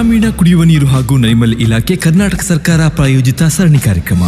ಗ್ರಾಮೀಣ ಕುಡಿಯುವ ನೀರು ಹಾಗೂ ನೈರ್ಮಲ್ಯ ಇಲಾಖೆ ಕರ್ನಾಟಕ ಸರ್ಕಾರ ಪ್ರಾಯೋಜಿತ ಸರಣಿ ಕಾರ್ಯಕ್ರಮ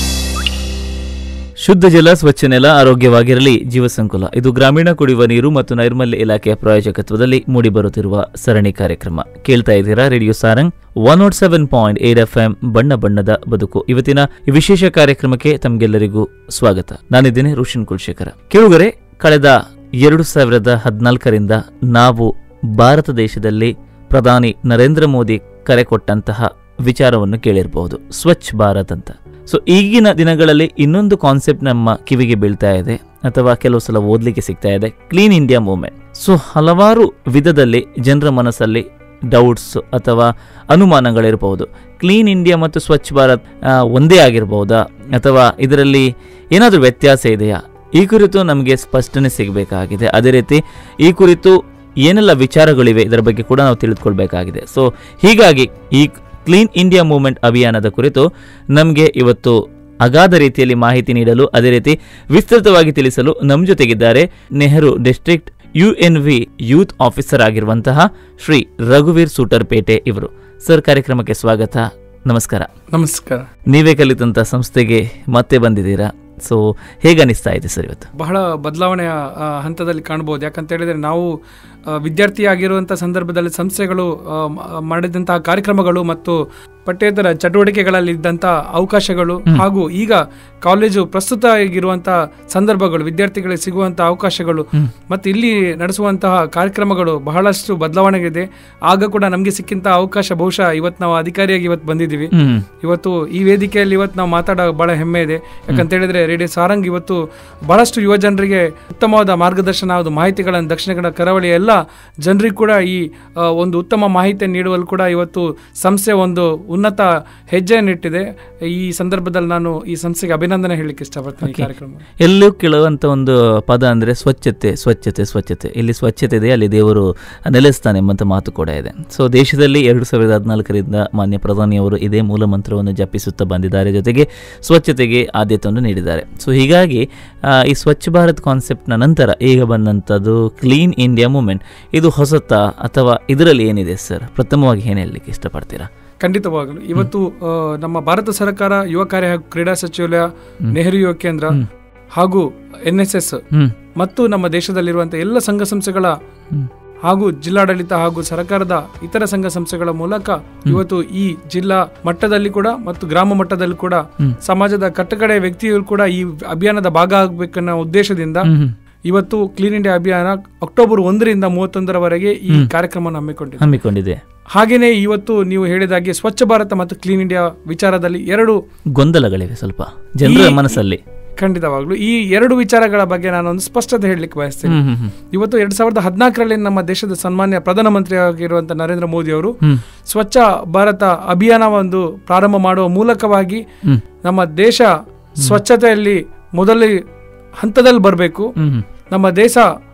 ಶುದ್ಧ ಜಲ ಸ್ವಚ್ಛ ನೆಲ ಆರೋಗ್ಯವಾಗಿರಲಿ ಜೀವ ಸಂಕುಲ ಇದು ಗ್ರಾಮೀಣ ಕುಡಿಯುವ ನೀರು ಮತ್ತು ನೈರ್ಮಲ್ಯ ಇಲಾಖೆಯ ಪ್ರಾಯೋಜಕತ್ವದಲ್ಲಿ ಮೂಡಿಬರುತ್ತಿರುವ ಸರಣಿ ಕಾರ್ಯಕ್ರಮ ಕೇಳ್ತಾ ಇದ್ದೀರಾ radio Sarang one nought seven point eight F M ಬಣ್ಣ ಬಣ್ಣದ ಬದುಕು ಇವತ್ತಿನ ಈ ವಿಶೇಷ ಕಾರ್ಯಕ್ರಮಕ್ಕೆ ತಮಗೆಲ್ಲರಿಗೂ ಸ್ವಾಗತ ನಾನಿದ್ದೇನೆ ರೋಷನ್ ಕುಲಶೇಖರ ಕೇಳುಗರೆ ಕಳೆದ ಎರಡು ಸಾವಿರದ ಹದಿನಾಲ್ಕರಿಂದ ನಾವು ಭಾರತ ದೇಶದಲ್ಲಿ ಪ್ರಧಾನಿ ನರೇಂದ್ರ ಮೋದಿ ಕರೆ ಕೊಟ್ಟಂತಹ ವಿಚಾರವನ್ನು ಕೇಳಿರಬಹುದು ಸ್ವಚ್ಛ ಭಾರತ್ ಅಂತ ಸೊ ಈಗಿನ ದಿನಗಳಲ್ಲಿ ಇನ್ನೊಂದು ಕಾನ್ಸೆಪ್ಟ್ ನಮ್ಮ ಕಿವಿಗೆ ಬೀಳ್ತಾ ಇದೆ ಅಥವಾ ಕೆಲವು ಸಲ ಓದಲಿಕ್ಕೆ ಸಿಗ್ತಾ ಇದೆ ಕ್ಲೀನ್ ಇಂಡಿಯಾ ಮೂವ್ಮೆಂಟ್ ಸೊ ಹಲವಾರು ವಿಧದಲ್ಲಿ ಜನರ ಮನಸ್ಸಲ್ಲಿ ಡೌಟ್ಸ್ ಅಥವಾ ಅನುಮಾನಗಳಿರಬಹುದು ಕ್ಲೀನ್ ಇಂಡಿಯಾ ಮತ್ತು ಸ್ವಚ್ಛ ಭಾರತ್ ಆ, ಒಂದೇ ಆಗಿರಬಹುದಾ ಅಥವಾ ಇದರಲ್ಲಿ ಏನಾದರೂ ವ್ಯತ್ಯಾಸ ಇದೆಯಾ ಈ ಕುರಿತು ನಮಗೆ ಸ್ಪಷ್ಟನೆ ಸಿಗಬೇಕಾಗಿದೆ ಅದೇ ರೀತಿ ಈ ಕುರಿತು ಏನೆಲ್ಲ ವಿಚಾರಗಳಿವೆ ಇದರ ಬಗ್ಗೆ ಕೂಡ ನಾವು ತಿಳಿದುಕೊಳ್ಬೇಕಾಗಿದೆ ಸೊ ಹೀಗಾಗಿ ಈ ಕ್ಲೀನ್ ಇಂಡಿಯಾ ಮೂವ್ಮೆಂಟ್ ಅಭಿಯಾನದ ಕುರಿತು ನಮಗೆ ಇವತ್ತು ಅಗಾಧ ರೀತಿಯಲ್ಲಿ ಮಾಹಿತಿ ನೀಡಲು ಅದೇ ರೀತಿ ವಿಸ್ತೃತವಾಗಿ ತಿಳಿಸಲು ನಮ್ಮ ಜೊತೆಗಿದ್ದಾರೆ Nehru district U N V youth officer ಆಗಿರುವಂತಹ ಶ್ರೀ ರಘುವೀರ್ ಸೂಟರ್ಪೇಟೆ ಇವರು ಸರ್ ಕಾರ್ಯಕ್ರಮಕ್ಕೆ ಸ್ವಾಗತ ನಮಸ್ಕಾರ ನಮಸ್ಕಾರ ನೀವೇ ಕಲಿತಂತ ಸಂಸ್ಥೆಗೆ ಮತ್ತೆ ಬಂದಿದ್ದೀರಾ ಸೊ ಹೇಗೆ ಅನಿಸ್ತಾ ಇದೆ ಸರ್ ಇವತ್ತು ಬಹಳ ಬದಲಾವಣೆಯ ಆ, ಹಂತದಲ್ಲಿ ಕಾಣ್ಬೋದು ಯಾಕಂತ ಹೇಳಿದ್ರೆ ನಾವು ಆ, ವಿದ್ಯಾರ್ಥಿಯಾಗಿರುವಂಥ ಸಂದರ್ಭದಲ್ಲಿ ಸಂಸ್ಥೆಗಳು ಆ, ಮ- ಮಾಡಿದಂತಹ ಕಾರ್ಯಕ್ರಮಗಳು ಮತ್ತು ಪಠ್ಯೇತರ ಚಟುವಟಿಕೆಗಳಲ್ಲಿ ಇದ್ದಂಥ ಅವಕಾಶಗಳು ಹಾಗೂ ಈಗ ಕಾಲೇಜು ಪ್ರಸ್ತುತ ಆಗಿರುವಂಥ ಸಂದರ್ಭಗಳು ವಿದ್ಯಾರ್ಥಿಗಳಿಗೆ ಸಿಗುವಂಥ ಅವಕಾಶಗಳು ಮತ್ತು ಇಲ್ಲಿ ನಡೆಸುವಂತಹ ಕಾರ್ಯಕ್ರಮಗಳು ಬಹಳಷ್ಟು ಬದಲಾವಣೆಗಿದೆ ಆಗ ಕೂಡ ನಮಗೆ ಸಿಕ್ಕಿಂತ ಅವಕಾಶ ಬಹುಶಃ ಇವತ್ತು ನಾವು ಅಧಿಕಾರಿಯಾಗಿ ಇವತ್ತು ಬಂದಿದ್ದೀವಿ ಹ್ಮ್ ಇವತ್ತು ಈ ವೇದಿಕೆಯಲ್ಲಿ ಇವತ್ತು ನಾವು ಮಾತಾಡೋ ಬಹಳ ಹೆಮ್ಮೆ ಇದೆ ಯಾಕಂತ ಹೇಳಿದ್ರೆ ರೇಡಿಯೋ ಸಾರಂಗ್ ಇವತ್ತು ಬಹಳಷ್ಟು ಯುವ ಜನರಿಗೆ ಉತ್ತಮವಾದ ಮಾರ್ಗದರ್ಶನ ಹಾಗೂ ಮಾಹಿತಿಗಳನ್ನು ದಕ್ಷಿಣ ಕನ್ನಡ ಕರಾವಳಿಯ ಎಲ್ಲ ಜನರಿಗೂ ಕೂಡ ಈ ಆ, ಒಂದು ಉತ್ತಮ ಮಾಹಿತಿ ನೀಡುವಲ್ಲಿ ಕೂಡ ಇವತ್ತು ಸಂಸ್ಥೆ ಒಂದು ಉನ್ನತ ಹೆಜ್ಜೆಯನ್ನಿಟ್ಟಿದೆ ಈ ಸಂದರ್ಭದಲ್ಲಿ ನಾನು ಈ ಸಂಸ್ಥೆಗೆ ಅಭಿನಂದನೆ ಹೇಳಲಿಕ್ಕೆ ಇಷ್ಟಪಡ್ತೀನಿ ಈ ಕಾರ್ಯಕ್ರಮ ಎಲ್ಲೂ ಕೇಳುವಂತ ಒಂದು ಪದ ಅಂದ್ರೆ ಸ್ವಚ್ಛತೆ ಸ್ವಚ್ಛತೆ ಸ್ವಚ್ಛತೆ ಇಲ್ಲಿ ಸ್ವಚ್ಛತೆ ಇದೆ ಅಲ್ಲಿ ದೇವರು ನೆಲೆಸ್ತಾನೆ ಎಂಬಂತ ಮಾತು ಕೂಡ ಇದೆ ಸೊ ದೇಶದಲ್ಲಿ ಎರಡು ಸಾವಿರದ ಹದಿನಾಲ್ಕರಿಂದ ಮಾನ್ಯ ಪ್ರಧಾನಿಯವರು ಇದೇ ಮೂಲ ಮಂತ್ರವನ್ನು ಜಪಿಸುತ್ತಾ ಬಂದಿದ್ದಾರೆ ಜೊತೆಗೆ ಸ್ವಚ್ಛತೆಗೆ ಆದ್ಯತೆಯನ್ನು ನೀಡಿದ್ದಾರೆ ಸೊ ಹೀಗಾಗಿ ಆ, ಈ ಸ್ವಚ್ಛ ಭಾರತ್ ಕಾನ್ಸೆಪ್ಟ್ನ ನಂತರ ಈಗ ಬಂದಂಥದ್ದು ಕ್ಲೀನ್ ಇಂಡಿಯಾ ಮೂವ್ಮೆಂಟ್ ಇದು ಹೊಸತ ಅಥವಾ ಇದರಲ್ಲಿ ಏನಿದೆ ಸರ್ ಪ್ರಥಮವಾಗಿ ಏನು ಹೇಳಲಿಕ್ಕೆ ಇಷ್ಟಪಡ್ತೀರಾ ಖಂಡಿತವಾಗಲು ಇವತ್ತು ಆ, ನಮ್ಮ ಭಾರತ ಸರ್ಕಾರ ಯುವ ಕಾರ್ಯ ಹಾಗೂ ಕ್ರೀಡಾ ಸಚಿವಾಲಯ ನೆಹರು ಯುವ ಕೇಂದ್ರ ಹಾಗೂ ಎನ್ ಎಸ್ ಎಸ್ ಹ್ಮ್ ಮತ್ತು ನಮ್ಮ ದೇಶದಲ್ಲಿರುವಂತಹ ಎಲ್ಲ ಸಂಘ ಸಂಸ್ಥೆಗಳ ಹ್ಮ್ ಹಾಗೂ ಜಿಲ್ಲಾಡಳಿತ ಹಾಗೂ ಸರ್ಕಾರದ ಇತರ ಸಂಘ ಸಂಸ್ಥೆಗಳ ಮೂಲಕ ಇವತ್ತು ಈ ಜಿಲ್ಲಾ ಮಟ್ಟದಲ್ಲಿ ಕೂಡ ಮತ್ತು ಗ್ರಾಮ ಮಟ್ಟದಲ್ಲಿ ಕೂಡ ಹ್ಮ್. ಸಮಾಜದ ಕಟ್ಟಕಡೆ ವ್ಯಕ್ತಿಗಳು ಕೂಡ ಈ ಅಭಿಯಾನದ ಭಾಗ ಆಗಬೇಕನ್ನೋ ಉದ್ದೇಶದಿಂದ ಹ್ಮ್ ಹ್ಮ್ ಇವತ್ತು ಕ್ಲೀನ್ ಇಂಡಿಯಾ ಅಭಿಯಾನ ಅಕ್ಟೋಬರ್ ಒಂದರಿಂದ ಮೂವತ್ತೊಂದರವರೆಗೆ ಈ ಕಾರ್ಯಕ್ರಮವನ್ನು ಹಮ್ಮಿಕೊಂಡಿದೆ ಹಮ್ಮಿಕೊಂಡಿದೆ ಹಾಗೇನೆ ಇವತ್ತು ನೀವು ಹೇಳಿದಾಗೆ ಸ್ವಚ್ಛ ಭಾರತ ಮತ್ತು ಕ್ಲೀನ್ ಇಂಡಿಯಾ ವಿಚಾರದಲ್ಲಿ ಎರಡು ಗೊಂದಲಗಳಿವೆ ಸ್ವಲ್ಪ ಜನರ ಈ- ಮನಸ್ಸಲ್ಲಿ ಖಂಡಿತವಾಗ್ಲು ಈ ಎರಡು ವಿಚಾರಗಳ ಬಗ್ಗೆ ನಾನು ಒಂದು ಸ್ಪಷ್ಟತೆ ಹೇಳಲಿಕ್ಕೆ ಬಯಸ್ತೇನೆ ಹ್ಮ್ ಹ್ಮ್ ಹ್ಮ್ ಇವತ್ತು ಎರಡ್ ಸಾವಿರದ ಹದಿನಾಲ್ಕರಲ್ಲಿ ನಮ್ಮ ದೇಶದ ಸನ್ಮಾನ್ಯ ಪ್ರಧಾನಮಂತ್ರಿ ಆಗಿರುವಂತಹ ನರೇಂದ್ರ ಮೋದಿ ಅವರು ಹ್ಮ್ ಸ್ವಚ್ಛ ಭಾರತ ಅಭಿಯಾನ ಒಂದು ಪ್ರಾರಂಭ ಮಾಡುವ ಮೂಲಕವಾಗಿ ಹ್ಮ್ ನಮ್ಮ ದೇಶ ಸ್ವಚ್ಛತೆಯಲ್ಲಿ ಮೊದಲ ಹಂತದಲ್ಲಿ ಬರಬೇಕು ಹ್ಮ್ ಹ್ಮ್ ನಮ್ಮ ದೇಶ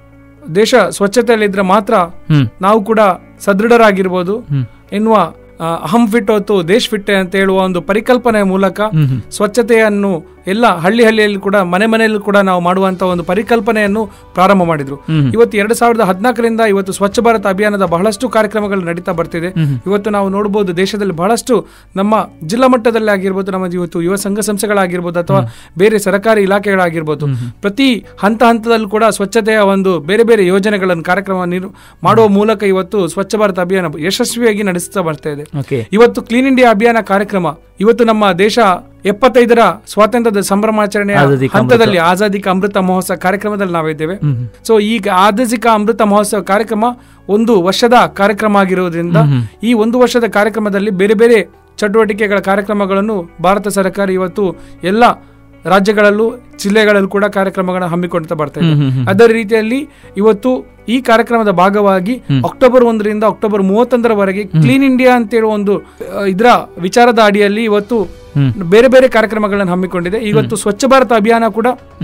ದೇಶ ಸ್ವಚ್ಛತೆಯಲ್ಲಿದ್ರೆ ಮಾತ್ರ ಹ್ಮ್ ನಾವು ಕೂಡ ಸದೃಢರಾಗಿರ್ಬೋದು ಹ್ಮ್ ಎನ್ನುವ ಆ, ಅಹಂ ಫಿಟ್ ಹೊತ್ತು ದೇಶ್ ಫಿಟ್ ಅಂತ ಹೇಳುವ ಒಂದು ಪರಿಕಲ್ಪನೆಯ ಮೂಲಕ ಹ್ಮ್ ಹ್ಮ್ ಸ್ವಚ್ಛತೆಯನ್ನು ಎಲ್ಲ ಹಳ್ಳಿ ಹಳ್ಳಿಯಲ್ಲಿ ಕೂಡ ಮನೆ ಮನೆಯಲ್ಲಿ ಕೂಡ ನಾವು ಮಾಡುವಂತ ಒಂದು ಪರಿಕಲ್ಪನೆಯನ್ನು ಪ್ರಾರಂಭ ಮಾಡಿದ್ರು ಹ್ಮ್. ಇವತ್ತು ಎರಡ್ ಸಾವಿರದ ಹದಿನಾಲ್ಕರಿಂದ ಇವತ್ತು ಸ್ವಚ್ಛ ಭಾರತ ಅಭಿಯಾನದ ಬಹಳಷ್ಟು ಕಾರ್ಯಕ್ರಮಗಳು ನಡೀತಾ ಬರ್ತಿದೆ ಹ್ಮ್. ಇವತ್ತು ನಾವು ನೋಡಬಹುದು ದೇಶದಲ್ಲಿ ಬಹಳಷ್ಟು ನಮ್ಮ ಜಿಲ್ಲಾ ಮಟ್ಟದಲ್ಲಿ ಆಗಿರ್ಬೋದು ನಮ್ಮ ಇವತ್ತು ಯುವ ಸಂಘ ಸಂಸ್ಥೆಗಳಾಗಿರ್ಬೋದು ಅಥವಾ ಬೇರೆ ಸರ್ಕಾರಿ ಇಲಾಖೆಗಳಾಗಿರ್ಬೋದು ಪ್ರತಿ ಹಂತ ಹಂತದಲ್ಲೂ ಕೂಡ ಸ್ವಚ್ಛತೆಯ ಒಂದು ಬೇರೆ ಬೇರೆ ಯೋಜನೆಗಳನ್ನು ಕಾರ್ಯಕ್ರಮ ನೀರು ಮಾಡುವ ಮೂಲಕ ಇವತ್ತು ಸ್ವಚ್ಛ ಭಾರತ ಅಭಿಯಾನ ಯಶಸ್ವಿಯಾಗಿ ನಡೆಸ್ತಾ ಬರ್ತಾ ಇದೆ ಓಕೆ ಇವತ್ತು ಕ್ಲೀನ್ ಇಂಡಿಯಾ ಅಭಿಯಾನ ಕಾರ್ಯಕ್ರಮ ಇವತ್ತು ನಮ್ಮ ದೇಶ ಎಪ್ಪತ್ತೈದರ ಸ್ವಾತಂತ್ರ್ಯದ ಸಂಭ್ರಮಾಚರಣೆಯ ಆಜಾದಿ ಕಾ ಹಂತದಲ್ಲಿ ಆಜಾದಿ ಕಾ ಅಮೃತ ಮಹೋತ್ಸವ ಕಾರ್ಯಕ್ರಮದಲ್ಲಿ ನಾವಿದ್ದೇವೆ ಹ್ಮ್ ಸೊ ಈಗ ಆಜಾದಿ ಕಾ ಅಮೃತ ಮಹೋತ್ಸವ ಕಾರ್ಯಕ್ರಮ ಒಂದು ವರ್ಷದ ಕಾರ್ಯಕ್ರಮ ಆಗಿರುವುದರಿಂದ ಈ ಒಂದು ವರ್ಷದ ಕಾರ್ಯಕ್ರಮದಲ್ಲಿ ಬೇರೆ ಬೇರೆ ಚಟುವಟಿಕೆಗಳ ಕಾರ್ಯಕ್ರಮಗಳನ್ನು ಭಾರತ ಸರ್ಕಾರ ಇವತ್ತು ಎಲ್ಲ ರಾಜ್ಯಗಳಲ್ಲೂ ಜಿಲ್ಲೆಗಳಲ್ಲೂ ಕೂಡ ಕಾರ್ಯಕ್ರಮಗಳನ್ನು ಹಮ್ಮಿಕೊಳ್ತಾ ಬರ್ತಾ ಇದೆ ಹ್ಮ್ ಹ್ಮ್ ಹ್ಮ್. ಅದರ ರೀತಿಯಲ್ಲಿ ಇವತ್ತು ಈ ಕಾರ್ಯಕ್ರಮದ ಭಾಗವಾಗಿ ಅಕ್ಟೋಬರ್ ಒಂದರಿಂದ ಅಕ್ಟೋಬರ್ ಮೂವತ್ತೊಂದರವರೆಗೆ ಕ್ಲೀನ್ ಇಂಡಿಯಾ ಅಂತೇಳುವ ಒಂದು ಆ, ಇದರ ವಿಚಾರದ ಅಡಿಯಲ್ಲಿ ಇವತ್ತು ಹ್ಮ್. ಬೇರೆ ಬೇರೆ ಕಾರ್ಯಕ್ರಮಗಳನ್ನು ಹಮ್ಮಿಕೊಂಡಿದೆ ಇವತ್ತು ಸ್ವಚ್ಛ ಭಾರತ ಅಭಿಯಾನ ಕೂಡ ಹ್ಮ್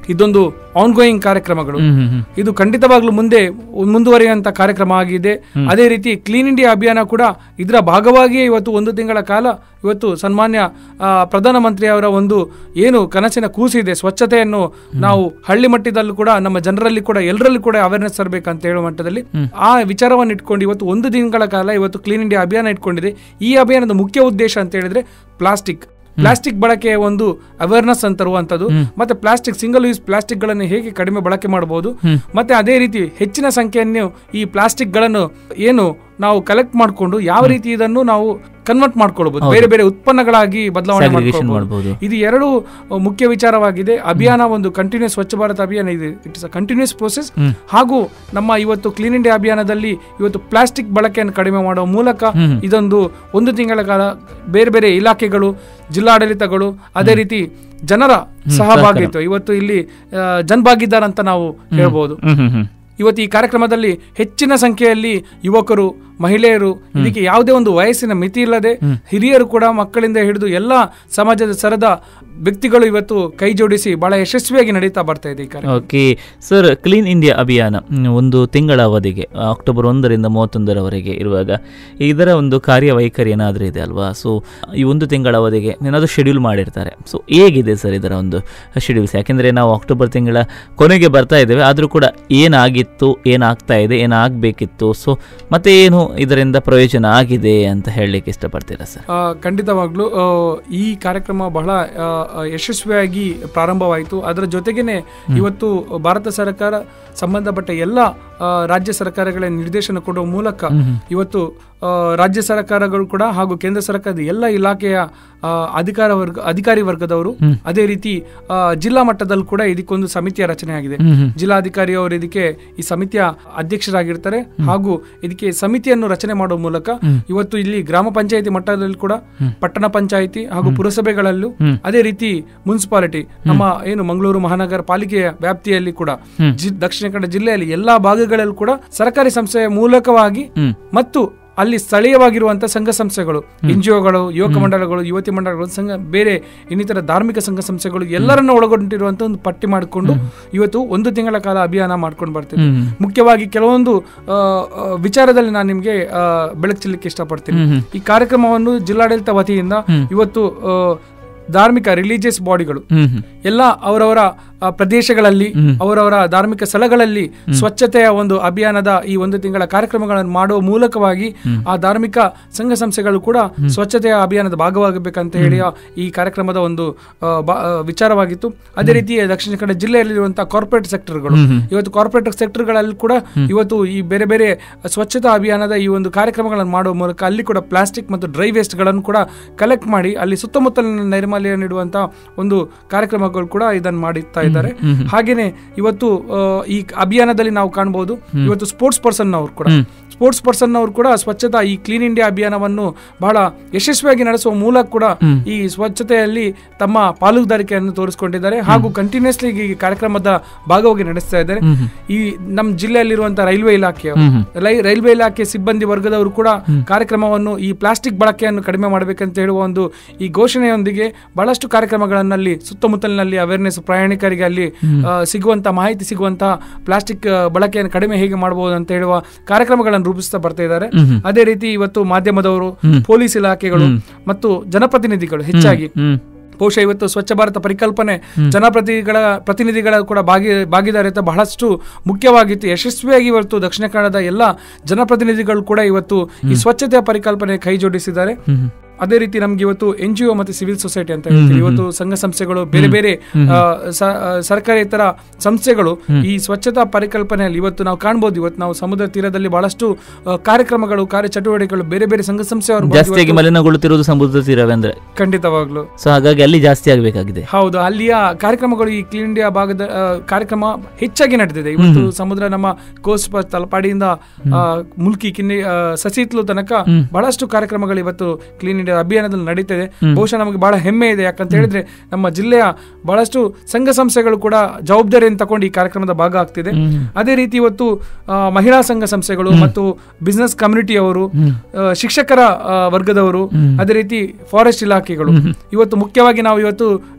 ಇದೊಂದು ಆನ್ಗೋಯಿಂಗ್ ಕಾರ್ಯಕ್ರಮಗಳು ಹ್ಮ್ ಹ್ಮ್ ಹ್ಮ್ ಇದು ಖಂಡಿತವಾಗ್ಲೂ ಮುಂದೆ ಮುಂದುವರಿಯುವಂತ ಕಾರ್ಯಕ್ರಮ ಆಗಿದೆ ಅದೇ ರೀತಿ ಕ್ಲೀನ್ ಇಂಡಿಯಾ ಅಭಿಯಾನ ಕೂಡ ಇದರ ಭಾಗವಾಗಿಯೇ ಇವತ್ತು ಒಂದು ತಿಂಗಳ ಕಾಲ ಇವತ್ತು ಸನ್ಮಾನ್ಯ ಆ, ಪ್ರಧಾನಮಂತ್ರಿ ಅವರ ಒಂದು ಏನು ಕನಸಿನ ಕೂಸಿದೆ ಸ್ವಚ್ಛತೆಯನ್ನು ನಾವು ಹಳ್ಳಿ ಮಟ್ಟದಲ್ಲೂ ಕೂಡ ನಮ್ಮ ಜನರಲ್ಲಿ ಕೂಡ ಎಲ್ಲರಲ್ಲಿ ಕೂಡ ಅವೇರ್ನೆಸ್ ತರಬೇಕಂತ ಹೇಳುವ ಮಟ್ಟದಲ್ಲಿ ಆ ವಿಚಾರವನ್ನು ಇಟ್ಕೊಂಡು ಇವತ್ತು ಒಂದು ತಿಂಗಳ ಕಾಲ ಇವತ್ತು ಕ್ಲೀನ್ ಇಂಡಿಯಾ ಅಭಿಯಾನ ಇಟ್ಕೊಂಡಿದೆ ಈ ಅಭಿಯಾನದ ಮುಖ್ಯ ಉದ್ದೇಶ ಅಂತ ಹೇಳಿದ್ರೆ ಪ್ಲಾಸ್ಟಿಕ್ ಪ್ಲಾಸ್ಟಿಕ್ ಬಳಕೆಯ ಒಂದು ಅವೇರ್ನೆಸ್ ಅಂತ ತರುವಂತದ್ದು ಮತ್ತೆ ಪ್ಲಾಸ್ಟಿಕ್ ಸಿಂಗಲ್ ಯೂಸ್ ಪ್ಲಾಸ್ಟಿಕ್ ಗಳನ್ನು ಹೇಗೆ ಕಡಿಮೆ ಬಳಕೆ ಮಾಡಬಹುದು ಮತ್ತೆ ಅದೇ ರೀತಿ ಹೆಚ್ಚಿನ ಸಂಖ್ಯೆಯನ್ನು ಈ ಪ್ಲಾಸ್ಟಿಕ್ ಗಳನ್ನು ಏನು ನಾವು ಕಲೆಕ್ಟ್ ಮಾಡಿಕೊಂಡು ಯಾವ ರೀತಿ ಇದನ್ನು ನಾವು ಕನ್ವರ್ಟ್ ಮಾಡ್ಕೊಳ್ಬಹುದು ಬೇರೆ ಬೇರೆ ಉತ್ಪನ್ನಗಳಾಗಿ ಬದಲಾವಣೆ Segregation ಮಾಡ್ಕೊಳ್ಬಹುದು ಮಾಡ್ಬೋದು. ಇದು ಎರಡು ಅಹ್, ಮುಖ್ಯ ವಿಚಾರವಾಗಿದೆ ಅಭಿಯಾನ ಒಂದು ಕಂಟಿನ್ಯೂಸ್ ಸ್ವಚ್ಛ ಭಾರತ್ ಅಭಿಯಾನ ಇದೆ ಇಟ್ಸ್ ಅ ಕಂಟಿನ್ಯೂಸ್ ಪ್ರೋಸೆಸ್ ಹಾಗೂ ನಮ್ಮ ಇವತ್ತು ಕ್ಲೀನ್ ಇಂಡಿಯಾ ಅಭಿಯಾನದಲ್ಲಿ ಇವತ್ತು ಪ್ಲಾಸ್ಟಿಕ್ ಬಳಕೆಯನ್ನು ಕಡಿಮೆ ಮಾಡುವ ಮೂಲಕ ಇದೊಂದು ಒಂದು ತಿಂಗಳ ಕಾಲ ಬೇರೆ ಬೇರೆ ಇಲಾಖೆಗಳು ಜಿಲ್ಲಾಡಳಿತಗಳು ಅದೇ ರೀತಿ ಜನರ ಸಹಭಾಗಿತ್ವ ಇವತ್ತು ಇಲ್ಲಿ ಅಹ್, ಜನಭಾಗಿದಾರ ಅಂತ ನಾವು ಹೇಳ್ಬೋದು ಹ್ಮ್ ಹ್ಮ್ ಹ್ಮ್ ಇವತ್ತು ಈ ಕಾರ್ಯಕ್ರಮದಲ್ಲಿ ಹೆಚ್ಚಿನ ಸಂಖ್ಯೆಯಲ್ಲಿ ಯುವಕರು ಮಹಿಳೆಯರು ಇದಕ್ಕೆ ಯಾವುದೇ ಒಂದು ವಯಸ್ಸಿನ ಮಿತಿ ಇಲ್ಲದೆ ಹಿರಿಯರು ಕೂಡ ಮಕ್ಕಳಿಂದ ಹಿಡಿದು ಎಲ್ಲ ಸಮಾಜದ ಸರದ ವ್ಯಕ್ತಿಗಳು ಇವತ್ತು ಕೈ ಜೋಡಿಸಿ ಬಹಳ ಯಶಸ್ವಿಯಾಗಿ ನಡೀತಾ ಬರ್ತಾ ಇದೆ ಈ ಕಾರ್ಯಕ್ರಮ ಓಕೆ ಸರ್ ಕ್ಲೀನ್ ಇಂಡಿಯಾ ಅಭಿಯಾನ ಹ್ಮ್, ಒಂದು ತಿಂಗಳ ಅವಧಿಗೆ ಆ, ಅಕ್ಟೋಬರ್ ಒಂದರಿಂದ ಮೂವತ್ತೊಂದರವರೆಗೆ ಇರುವಾಗ ಇದರ ಒಂದು ಕಾರ್ಯವೈಖರಿ ಏನಾದರೂ ಇದೆ ಅಲ್ವಾ ಸೊ ಈ ಒಂದು ತಿಂಗಳ ಅವಧಿಗೆ ಏನಾದರೂ ಶೆಡ್ಯೂಲ್ ಮಾಡಿರ್ತಾರೆ ಸೊ ಹೇಗಿದೆ ಸರ್ ಇದರ ಒಂದು ಶೆಡ್ಯೂಲ್ಸ್ ಯಾಕೆಂದರೆ ನಾವು ಅಕ್ಟೋಬರ್ ತಿಂಗಳ ಕೊನೆಗೆ ಬರ್ತಾ ಇದ್ದೇವೆ ಆದರೂ ಕೂಡ ಏನಾಗಿತ್ತು ಏನಾಗ್ತಾ ಇದೆ ಏನಾಗಬೇಕಿತ್ತು ಸೊ ಮತ್ತೆ ಏನು ಇದರಿಂದ ಪ್ರಯೋಜನ ಆಗಿದೆ ಅಂತ ಹೇಳಲಿಕ್ಕೆ ಇಷ್ಟಪಡ್ತೀರಾ ಸರ್ ಆ, ಖಂಡಿತವಾಗ್ಲೂ ಆ, ಈ ಕಾರ್ಯಕ್ರಮ ಬಹಳ ಆ, ಆ, ಯಶಸ್ವಿಯಾಗಿ ಪ್ರಾರಂಭವಾಯಿತು ಅದರ ಜೊತೆಗೇನೆ ಇವತ್ತು ಭಾರತ ಸರ್ಕಾರ ಸಂಬಂಧಪಟ್ಟ ಎಲ್ಲ ಆ, ರಾಜ್ಯ ಸರ್ಕಾರಗಳ ನಿರ್ದೇಶನ ಕೊಡುವ ಮೂಲಕ ಇವತ್ತು ಆ, ರಾಜ್ಯ ಸರ್ಕಾರಗಳು ಕೂಡ ಹಾಗೂ ಕೇಂದ್ರ ಸರ್ಕಾರದ ಎಲ್ಲ ಇಲಾಖೆಯ ಆ, ಅಧಿಕಾರ ವರ್ಗ ಅಧಿಕಾರಿ ವರ್ಗದವರು ಅದೇ ರೀತಿ ಆ, ಜಿಲ್ಲಾ ಮಟ್ಟದಲ್ಲೂ ಕೂಡ ಇದಕ್ಕೊಂದು ಸಮಿತಿಯ ರಚನೆ ಆಗಿದೆ ಜಿಲ್ಲಾಧಿಕಾರಿ ಅವರು ಇದಕ್ಕೆ ಈ ಸಮಿತಿಯ ಅಧ್ಯಕ್ಷರಾಗಿರ್ತಾರೆ ಹಾಗೂ ಇದಕ್ಕೆ ಸಮಿತಿಯನ್ನು ರಚನೆ ಮಾಡುವ ಮೂಲಕ ಇವತ್ತು ಇಲ್ಲಿ ಗ್ರಾಮ ಪಂಚಾಯತಿ ಮಟ್ಟದಲ್ಲಿ ಕೂಡ ಪಟ್ಟಣ ಪಂಚಾಯಿತಿ ಹಾಗೂ ಪುರಸಭೆಗಳಲ್ಲೂ ಅದೇ ರೀತಿ ಮುನ್ಸಿಪಾಲಿಟಿ ನಮ್ಮ ಏನು ಮಂಗಳೂರು ಮಹಾನಗರ ಪಾಲಿಕೆಯ ವ್ಯಾಪ್ತಿಯಲ್ಲಿ ಕೂಡ ಜಿ- ದಕ್ಷಿಣ ಕನ್ನಡ ಜಿಲ್ಲೆಯಲ್ಲಿ ಎಲ್ಲಾ ಭಾಗಗಳಲ್ಲೂ ಕೂಡ ಸರ್ಕಾರಿ ಸಂಸ್ಥೆಯ ಮೂಲಕವಾಗಿ ಮತ್ತು ಅಲ್ಲಿ ಸ್ಥಳೀಯವಾಗಿರುವಂತಹ ಸಂಘ ಸಂಸ್ಥೆಗಳು ಎನ್ಜಿಒಗಳು ಯುವಕ ಮಂಡಳಗಳು ಯುವತಿ ಮಂಡಳಗಳು ಸಂಘ ಬೇರೆ ಇನ್ನಿತರ ಧಾರ್ಮಿಕ ಸಂಘ ಸಂಸ್ಥೆಗಳು ಎಲ್ಲರನ್ನ ಒಳಗೊಂಡಿರುವಂತ ಒಂದು ಪಟ್ಟಿ ಮಾಡಿಕೊಂಡು ಇವತ್ತು ಒಂದು ತಿಂಗಳ ಕಾಲ ಅಭಿಯಾನ ಮಾಡ್ಕೊಂಡು ಬರ್ತೀವಿ ಮುಖ್ಯವಾಗಿ ಕೆಲವೊಂದು ಆ, ಆ, ವಿಚಾರದಲ್ಲಿ ನಾನು ನಿಮಗೆ ಬೆಳಕು ಚೆಲ್ಲಕ್ಕೆ ಇಷ್ಟಪಡ್ತೀನಿ ಈ ಕಾರ್ಯಕ್ರಮವನ್ನು ಜಿಲ್ಲಾಡಳಿತ ವತಿಯಿಂದ ಇವತ್ತು ಆ, ಧಾರ್ಮಿಕ ರಿಲಿಜಿಯಸ್ ಬಾಡಿಗಳು ಹ್ಮ್ ಹ್ಮ್ ಎಲ್ಲ ಅವರವರ ಆ, ಪ್ರದೇಶಗಳಲ್ಲಿ ಅವರವರ ಧಾರ್ಮಿಕ ಸ್ಥಳಗಳಲ್ಲಿ ಸ್ವಚ್ಛತೆಯ ಒಂದು ಅಭಿಯಾನದ ಈ ಒಂದು ತಿಂಗಳ ಕಾರ್ಯಕ್ರಮಗಳನ್ನು ಮಾಡುವ ಮೂಲಕವಾಗಿ ಆ ಧಾರ್ಮಿಕ ಸಂಘ ಸಂಸ್ಥೆಗಳು ಕೂಡ ಸ್ವಚ್ಛತೆಯ ಅಭಿಯಾನದ ಭಾಗವಾಗಬೇಕಂತ ಹೇಳಿ ಆ ಈ ಕಾರ್ಯಕ್ರಮದ ಒಂದು ಆ, ಬಾ- ಆ, ವಿಚಾರವಾಗಿತ್ತು ಅದೇ ರೀತಿ ದಕ್ಷಿಣ ಕನ್ನಡ ಜಿಲ್ಲೆಯಲ್ಲಿರುವಂತಹ ಕಾರ್ಪೊರೇಟ್ ಸೆಕ್ಟರ್ಗಳು ಇವತ್ತು ಕಾರ್ಪೊರೇಟ್ ಸೆಕ್ಟರ್ಗಳಲ್ಲಿ ಕೂಡ ಇವತ್ತು ಈ ಬೇರೆ ಬೇರೆ ಸ್ವಚ್ಛತಾ ಅಭಿಯಾನದ ಈ ಒಂದು ಕಾರ್ಯಕ್ರಮಗಳನ್ನು ಮಾಡುವ ಮೂಲಕ ಅಲ್ಲಿ ಕೂಡ ಪ್ಲಾಸ್ಟಿಕ್ ಮತ್ತು ಡ್ರೈ ವೇಸ್ಟ್ ಗಳನ್ನು ಕೂಡ ಕಲೆಕ್ಟ್ ಮಾಡಿ ಅಲ್ಲಿ ಸುತ್ತಮುತ್ತಲಿನ ನೈರ್ಮಲ್ಯ ನೀಡುವಂತ ಒಂದು ಕಾರ್ಯಕ್ರಮಗಳು ಕೂಡ ಇದನ್ನು ಮಾಡುತ್ತಾ ಇದ್ದಾರೆ ಹಾಗೇನೆ ಇವತ್ತು ಆ, ಈ ಅಭಿಯಾನದಲ್ಲಿ ನಾವು ಕಾಣಬಹುದು ಇವತ್ತು ಸ್ಪೋರ್ಟ್ಸ್ ಪರ್ಸನ್ ಅವರು ಕೂಡ ಸ್ಪೋರ್ಟ್ಸ್ ಪರ್ಸನ್ ಅವರು ಕೂಡ ಸ್ವಚ್ಛತಾ ಈ ಕ್ಲೀನ್ ಇಂಡಿಯಾ ಅಭಿಯಾನವನ್ನು ಬಹಳ ಯಶಸ್ವಿಯಾಗಿ ನಡೆಸುವ ಮೂಲಕ ಕೂಡ ಈ ಸ್ವಚ್ಛತೆಯಲ್ಲಿ ತಮ್ಮ ಪಾಲುದಾರಿಕೆಯನ್ನು ತೋರಿಸಿಕೊಂಡಿದ್ದಾರೆ ಹಾಗೂ ಕಂಟಿನ್ಯೂಸ್ಲಿ ಈ ಕಾರ್ಯಕ್ರಮದ ಭಾಗವಾಗಿ ನಡೆಸ್ತಾ ಇದ್ದಾರೆ ಈ ನಮ್ಮ ಜಿಲ್ಲೆಯಲ್ಲಿರುವಂತಹ ರೈಲ್ವೆ ಇಲಾಖೆ ರೈಲ್ವೆ ಇಲಾಖೆ ಸಿಬ್ಬಂದಿ ವರ್ಗದವರು ಕೂಡ ಕಾರ್ಯಕ್ರಮವನ್ನು ಈ ಪ್ಲಾಸ್ಟಿಕ್ ಬಳಕೆಯನ್ನು ಕಡಿಮೆ ಮಾಡಬೇಕಂತ ಹೇಳುವ ಒಂದು ಈ ಘೋಷಣೆಯೊಂದಿಗೆ ಬಹಳಷ್ಟು ಕಾರ್ಯಕ್ರಮಗಳನ್ನಲ್ಲಿ ಸುತ್ತಮುತ್ತಲಿನಲ್ಲಿ ಅವೇರ್ನೆಸ್ ಪ್ರಯಾಣಿಕರಿಗೆ ಅಲ್ಲಿ ಆ, ಸಿಗುವಂತ ಮಾಹಿತಿ ಸಿಗುವಂತ ಪ್ಲಾಸ್ಟಿಕ್ ಆ, ಬಳಕೆಯನ್ನು ಕಡಿಮೆ ಹೇಗೆ ಮಾಡಬಹುದು ಅಂತ ಹೇಳುವ ಕಾರ್ಯಕ್ರಮಗಳನ್ನು ರೂಪಿಸ್ತಾ ಬರ್ತಾ ಇದ್ದಾರೆ ಅದೇ ರೀತಿ ಇವತ್ತು ಮಾಧ್ಯಮದವರು ಪೊಲೀಸ್ ಇಲಾಖೆಗಳು ಮತ್ತು ಜನಪ್ರತಿನಿಧಿಗಳು ಹೆಚ್ಚಾಗಿ ಹ್ಮ್ ಬಹುಶಃ ಇವತ್ತು ಸ್ವಚ್ಛ ಭಾರತ ಪರಿಕಲ್ಪನೆ ಜನಪ್ರತಿನಿಧಿಗಳ ಪ್ರತಿನಿಧಿಗಳ ಕೂಡ ಭಾಗಿ ಭಾಗಿದಾರಿತ ಬಹಳಷ್ಟು ಮುಖ್ಯವಾಗಿತ್ತು ಯಶಸ್ವಿಯಾಗಿ ಇವತ್ತು ದಕ್ಷಿಣ ಕನ್ನಡದ ಎಲ್ಲ ಜನಪ್ರತಿನಿಧಿಗಳು ಕೂಡ ಇವತ್ತು ಈ ಸ್ವಚ್ಛತೆಯ ಪರಿಕಲ್ಪನೆ ಕೈ ಜೋಡಿಸಿದ್ದಾರೆ ಅದೇ ರೀತಿ ನಮ್ಗೆ ಇವತ್ತು ಎನ್ ಜಿ ಒ ಮತ್ತೆ ಸಿವಿಲ್ ಸೊಸೈಟಿ ಅಂತ ಹೇಳ್ತೀವಿ ಇವತ್ತು ಸಂಘ ಸಂಸ್ಥೆಗಳು ಬೇರೆ ಬೇರೆ ಆ, ಸ- ಆ, ಸರ್ಕಾರೇತರ ಸಂಸ್ಥೆಗಳು ಈ ಸ್ವಚ್ಛತಾ ಪರಿಕಲ್ಪನೆಯಲ್ಲಿ ಇವತ್ತು ನಾವು ಕಾಣ್ಬೋದು ಇವತ್ತು ನಾವು ಸಮುದ್ರ ತೀರದಲ್ಲಿ ಬಹಳಷ್ಟು ಆ, ಕಾರ್ಯಕ್ರಮಗಳು ಕಾರ್ಯಚಟುವಟಿಕೆಗಳು ಬೇರೆ ಬೇರೆ ಸಂಘ ಸಂಸ್ಥೆಯವರು ಬಂದು ಜಾಸ್ತಿಯಾಗಿ ಇವತ್ತು- ಮಲಿನಗೊಳ್ಳುತ್ತಿರುವುದು ಸಮುದ್ರ ತೀರವೇ ಅಂದ್ರೆ ಖಂಡಿತವಾಗ್ಲು ಸೊ ಹಾಗಾಗಿ ಅಲ್ಲಿ ಜಾಸ್ತಿ ಆಗಬೇಕಾಗಿದೆ ಹೌದು ಅಲ್ಲಿಯ ಕಾರ್ಯಕ್ರಮಗಳು ಈ ಕ್ಲೀನ್ ಇಂಡಿಯಾ ಭಾಗದ ಆ, ಕಾರ್ಯಕ್ರಮ ಹೆಚ್ಚಾಗಿ ನಡೆದಿದೆ ಇವತ್ತು ಸಮುದ್ರ ನಮ್ಮ ಕೋಸ್ಟ್ ಪ- ತಲಪಾಡಿಯಿಂದ ಆ, ಮುಲ್ಕಿ ಕಿನ್ನಿ ಆ, ಸಸಿತ್ಲು ತನಕ ಬಹಳಷ್ಟು ಕಾರ್ಯಕ್ರಮಗಳು ಇವತ್ತು ಕ್ಲೀನ್ ಇಂಡಿಯಾ ಅಭಿಯಾನದಲ್ಲಿ ನಡೀತಿದೆ ಬಹುಶಃ ನಮಗೆ ಬಹಳ ಹೆಮ್ಮೆ ಇದೆ ಯಾಕಂತ ಹೇಳಿದ್ರೆ ನಮ್ಮ ಜಿಲ್ಲೆಯ ಬಹಳಷ್ಟು ಸಂಘ ಸಂಸ್ಥೆಗಳು ಕೂಡ ಜವಾಬ್ದಾರಿಯನ್ನು ತಗೊಂಡು ಈ ಕಾರ್ಯಕ್ರಮದ ಭಾಗ ಆಗ್ತಿದೆ ಅದೇ ರೀತಿ ಇವತ್ತು ಆ, ಮಹಿಳಾ ಸಂಘ ಸಂಸ್ಥೆಗಳು ಮತ್ತು ಬಿಸಿನೆಸ್ ಕಮ್ಯುನಿಟಿಯವರು ಆ, ಶಿಕ್ಷಕರ ಆ, ವರ್ಗದವರು ಅದೇ ರೀತಿ ಫಾರೆಸ್ಟ್ ಇಲಾಖೆಗಳು ಇವತ್ತು ಮುಖ್ಯವಾಗಿ ನಾವು ಇವತ್ತು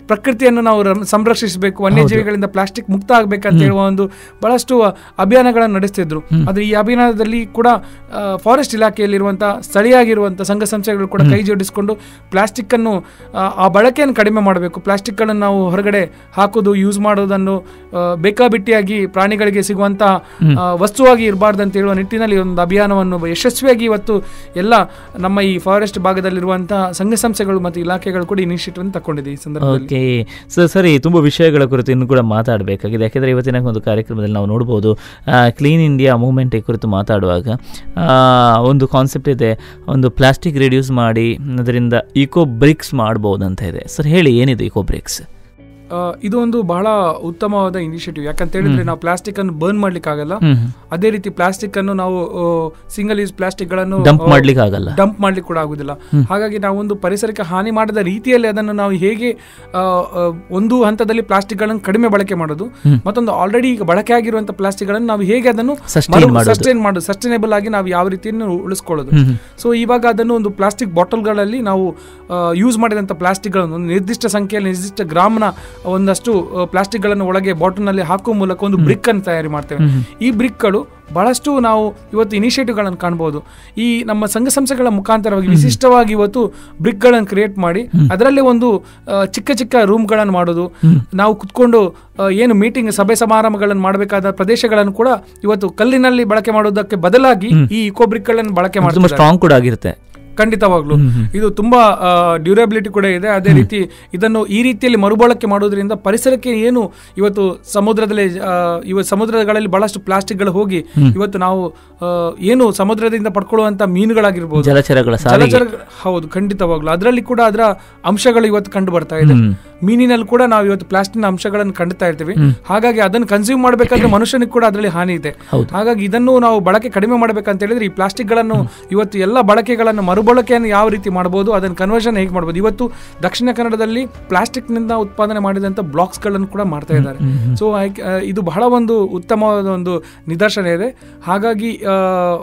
ಪ್ರಕೃತಿಯನ್ನು ನಾವು ರಮ್- ಸಂರಕ್ಷಿಸಬೇಕು ವನ್ಯಜೀವಿಗಳಿಂದ ಪ್ಲಾಸ್ಟಿಕ್ ಮುಕ್ತ ಆಗ್ಬೇಕಂತ ಹೇಳುವ ಒಂದು ಬಹಳಷ್ಟು ಅಭಿಯಾನಗಳನ್ನು ನಡೆಸ್ತಿದ್ರು ಆದ್ರೆ ಈ ಅಭಿಯಾನದಲ್ಲಿ ಕೂಡ ಫಾರೆಸ್ಟ್ ಇಲಾಖೆಯಲ್ಲಿರುವಂತಹ ಸ್ಥಳೀಯಾಗಿರುವಂತಹ ಸಂಘ ಸಂಸ್ಥೆಗಳು ಕೂಡ ಕೈ ಜೋಡಿಸಿಕೊಂಡು ಪ್ಲಾಸ್ಟಿಕ್ ಅನ್ನು ಆ, ಆ ಬಳಕೆಯನ್ನು ಕಡಿಮೆ ಮಾಡಬೇಕು ಪ್ಲಾಸ್ಟಿಕ್ ಗಳನ್ನು ನಾವು ಹೊರಗಡೆ ಹಾಕೋದು ಯೂಸ್ ಮಾಡೋದನ್ನು ಆ, ಬೇಕಾಬಿಟ್ಟಿಯಾಗಿ ಪ್ರಾಣಿಗಳಿಗೆ ಸಿಗುವಂತಹ ಆ, ವಸ್ತುವಾಗಿ ಇರಬಾರ್ದು ಅಂತ ಹೇಳುವ ನಿಟ್ಟಿನಲ್ಲಿ ಒಂದು ಅಭಿಯಾನವನ್ನು ಯಶಸ್ವಿಯಾಗಿ ಇವತ್ತು ಎಲ್ಲ ನಮ್ಮ ಈ ಫಾರೆಸ್ಟ್ ಭಾಗದಲ್ಲಿರುವಂತಹ ಸಂಘ ಸಂಸ್ಥೆಗಳು ಮತ್ತು ಇಲಾಖೆಗಳು ಕೂಡ ಇನಿಷಿಯೇಟಿವ್ ತಗೊಂಡಿದೆ ಈ ಸಂದರ್ಭದಲ್ಲಿ ಓಕೆ ಸೊ ಸರಿ ತುಂಬ ವಿಷಯಗಳ ಕುರಿತು ಇನ್ನು ಕೂಡ ಮಾತಾಡಬೇಕಾಗಿದೆ ಯಾಕೆಂದರೆ ಇವತ್ತಿನ ಒಂದು ಕಾರ್ಯಕ್ರಮದಲ್ಲಿ ನಾವು ನೋಡ್ಬೋದು ಕ್ಲೀನ್ ಇಂಡಿಯಾ ಮೂವ್ಮೆಂಟ್ ಕುರಿತು ಮಾತಾಡುವಾಗ ಆ, ಒಂದು ಕಾನ್ಸೆಪ್ಟ್ ಇದೆ ಒಂದು ಪ್ಲಾಸ್ಟಿಕ್ ರಿಡ್ಯೂಸ್ ಮಾಡಿ ಅದರಿಂದ ಇಕೋ ಬ್ರಿಕ್ಸ್ ಮಾಡ್ಬೋದು ಅಂತ ಇದೆ ಸರ್ ಹೇಳಿ ಏನಿದೆ ಇಕೋ ಬ್ರಿಕ್ಸ್ ಆ, ಇದು ಒಂದು ಬಹಳ ಉತ್ತಮವಾದ ಇನಿಷಿಯೇಟಿವ್ ಯಾಕಂತ ಹೇಳಿದ್ರೆ ನಾವು ಪ್ಲಾಸ್ಟಿಕ್ ಅನ್ನು ಬರ್ನ್ ಮಾಡ್ಲಿಕ್ಕೆ ಆಗಲ್ಲ ಅದೇ ರೀತಿ ಪ್ಲಾಸ್ಟಿಕ್ ಅನ್ನು ನಾವು ಸಿಂಗಲ್ ಯೂಸ್ ಪ್ಲಾಸ್ಟಿಕ್ ಗಳನ್ನು ಡಂಪ್ ಮಾಡ್ಲಿಕ್ಕೆ ಆಗಲ್ಲ ಡಂಪ್ ಮಾಡ್ಲಿಕ್ಕೆ ಕೂಡ ಆಗುದಿಲ್ಲ ಹಾಗಾಗಿ ನಾವು ಒಂದು ಪರಿಸರಕ್ಕೆ ಹಾನಿ ಮಾಡದ ರೀತಿಯಲ್ಲಿ ಅದನ್ನು ನಾವು ಹೇಗೆ ಆ, ಆ, ಒಂದು ಹಂತದಲ್ಲಿ ಪ್ಲಾಸ್ಟಿಕ್ ಗಳನ್ನು ಕಡಿಮೆ ಬಳಕೆ ಮಾಡೋದು ಮತ್ತೊಂದು ಆಲ್ರೆಡಿ ಈಗ ಬಳಕೆ ಆಗಿರುವಂತಹ ಪ್ಲಾಸ್ಟಿಕ್ ಗಳನ್ನು ನಾವು ಹೇಗೆ ಅದನ್ನು Sustain ಮಾಡೋದು. ಸಸ್ಟೈನ್ ಮಾಡೋದು ಸಸ್ಟೈನೇಬಲ್ ಆಗಿ ನಾವು ಯಾವ ರೀತಿಯನ್ನು ಉಳಿಸ್ಕೊಳ್ಳೋದು ಸೊ ಇವಾಗ ಅದನ್ನು ಒಂದು ಪ್ಲಾಸ್ಟಿಕ್ ಬಾಟಲ್ಗಳಲ್ಲಿ ನಾವು ಯೂಸ್ ಮಾಡಿದಂಥ ಪ್ಲಾಸ್ಟಿಕ್ಗಳನ್ನು ಒಂದು ನಿರ್ದಿಷ್ಟ ಸಂಖ್ಯೆಯಲ್ಲಿ ನಿರ್ದಿಷ್ಟ ಗ್ರಾಮ್ನ ಒಂದಷ್ಟು ಪ್ಲಾಸ್ಟಿಕ್ಗಳನ್ನು ಒಳಗೆ ಬಾಟಲ್ನಲ್ಲಿ ಹಾಕುವ ಮೂಲಕ ಒಂದು ಬ್ರಿಕ್ ಅನ್ನು ತಯಾರಿ ಮಾಡ್ತೇವೆ ಈ ಬ್ರಿಕ್ಗಳು ಬಹಳಷ್ಟು ನಾವು ಇವತ್ತು ಇನಿಷಿಯೇಟಿವ್ಗಳನ್ನು ಕಾಣಬಹುದು ಈ ನಮ್ಮ ಸಂಘ ಸಂಸ್ಥೆಗಳ ಮುಖಾಂತರವಾಗಿ ವಿಶಿಷ್ಟವಾಗಿ ಇವತ್ತು ಬ್ರಿಕ್ಗಳನ್ನು ಕ್ರಿಯೇಟ್ ಮಾಡಿ ಅದರಲ್ಲೇ ಒಂದು ಆ, ಚಿಕ್ಕ ಚಿಕ್ಕ ರೂಮ್ಗಳನ್ನು ಮಾಡೋದು ನಾವು ಕುತ್ಕೊಂಡು ಆ, ಏನು ಮೀಟಿಂಗ್ ಸಭೆ ಸಮಾರಂಭಗಳನ್ನು ಮಾಡಬೇಕಾದ ಪ್ರದೇಶಗಳನ್ನು ಕೂಡ ಇವತ್ತು ಕಲ್ಲಿನಲ್ಲಿ ಬಳಕೆ ಮಾಡೋದಕ್ಕೆ ಬದಲಾಗಿ ಈ ಇಕೋ ಬ್ರಿಕ್ಗಳನ್ನು ಬಳಕೆ ತುಂಬ ಮಾಡ್ತಾರೆ ಸ್ಟ್ರಾಂಗ್ ಕೂಡ ಆಗಿರುತ್ತೆ ಖಂಡಿತವಾಗ್ಲು ಇದು ತುಂಬಾ ಡ್ಯೂರಬಿಲಿಟಿ ಕೂಡ ಇದೆ ಅದೇ ರೀತಿ ಇದನ್ನು ಈ ರೀತಿಯಲ್ಲಿ ಮರುಬಳಕೆ ಮಾಡೋದ್ರಿಂದ ಪರಿಸರಕ್ಕೆ ಏನು ಇವತ್ತು ಸಮುದ್ರದಲ್ಲಿ ಆ, ಇವತ್ತು ಸಮುದ್ರಗಳಲ್ಲಿ ಬಹಳಷ್ಟು ಪ್ಲಾಸ್ಟಿಕ್ಗಳು ಹೋಗಿ ಇವತ್ತು ನಾವು ಆ, ಏನು ಸಮುದ್ರದಿಂದ ಪಡ್ಕೊಳ್ಳುವಂತ ಮೀನುಗಳಾಗಿರ್ಬೋದು ಜಲಚರಗಳ ಸಾವಿಗೆ ಜಲಚರ ಹೌದು ಖಂಡಿತವಾಗ್ಲು ಅದರಲ್ಲಿ ಕೂಡ ಅದರ ಅಂಶಗಳು ಇವತ್ತು ಕಂಡು ಬರ್ತಾ ಇದೆ ಮೀನಿನಲ್ಲಿ ಕೂಡ ನಾವು ಇವತ್ತು ಪ್ಲಾಸ್ಟಿಕ್ ಅಂಶಗಳನ್ನು ಕಂಡುತ್ತಾ ಇರ್ತೀವಿ ಹಾಗಾಗಿ ಅದನ್ನು ಕನ್ಸ್ಯೂಮ್ ಮಾಡಬೇಕಾದ್ರೆ ಮನುಷ್ಯನಿಗೆ ಕೂಡ ಅದರಲ್ಲಿ ಹಾನಿ ಇದೆ ಹಾಗಾಗಿ ಇದನ್ನು ನಾವು ಬಳಕೆ ಕಡಿಮೆ ಮಾಡಬೇಕಂತ ಹೇಳಿದ್ರೆ ಈ ಪ್ಲಾಸ್ಟಿಕ್ ಗಳನ್ನು ಇವತ್ತು ಎಲ್ಲ ಬಳಕೆಗಳನ್ನು ಮರುಬಳಕೆಯನ್ನು ಯಾವ ರೀತಿ ಮಾಡಬಹುದು ಅದನ್ನು ಕನ್ವರ್ಷನ್ ಹೇಗೆ ಮಾಡಬಹುದು ಇವತ್ತು ದಕ್ಷಿಣ ಕನ್ನಡದಲ್ಲಿ ಪ್ಲಾಸ್ಟಿಕ್ ನಿಂದ ಉತ್ಪಾದನೆ ಮಾಡಿದಂತ ಬ್ಲಾಕ್ಸ್ ಗಳನ್ನು ಕೂಡ ಮಾಡ್ತಾ ಇದ್ದಾರೆ ಸೊ ಇದು ಬಹಳ ಒಂದು ಉತ್ತಮವಾದ ಒಂದು ನಿದರ್ಶನ ಇದೆ ಹಾಗಾಗಿ ಆ,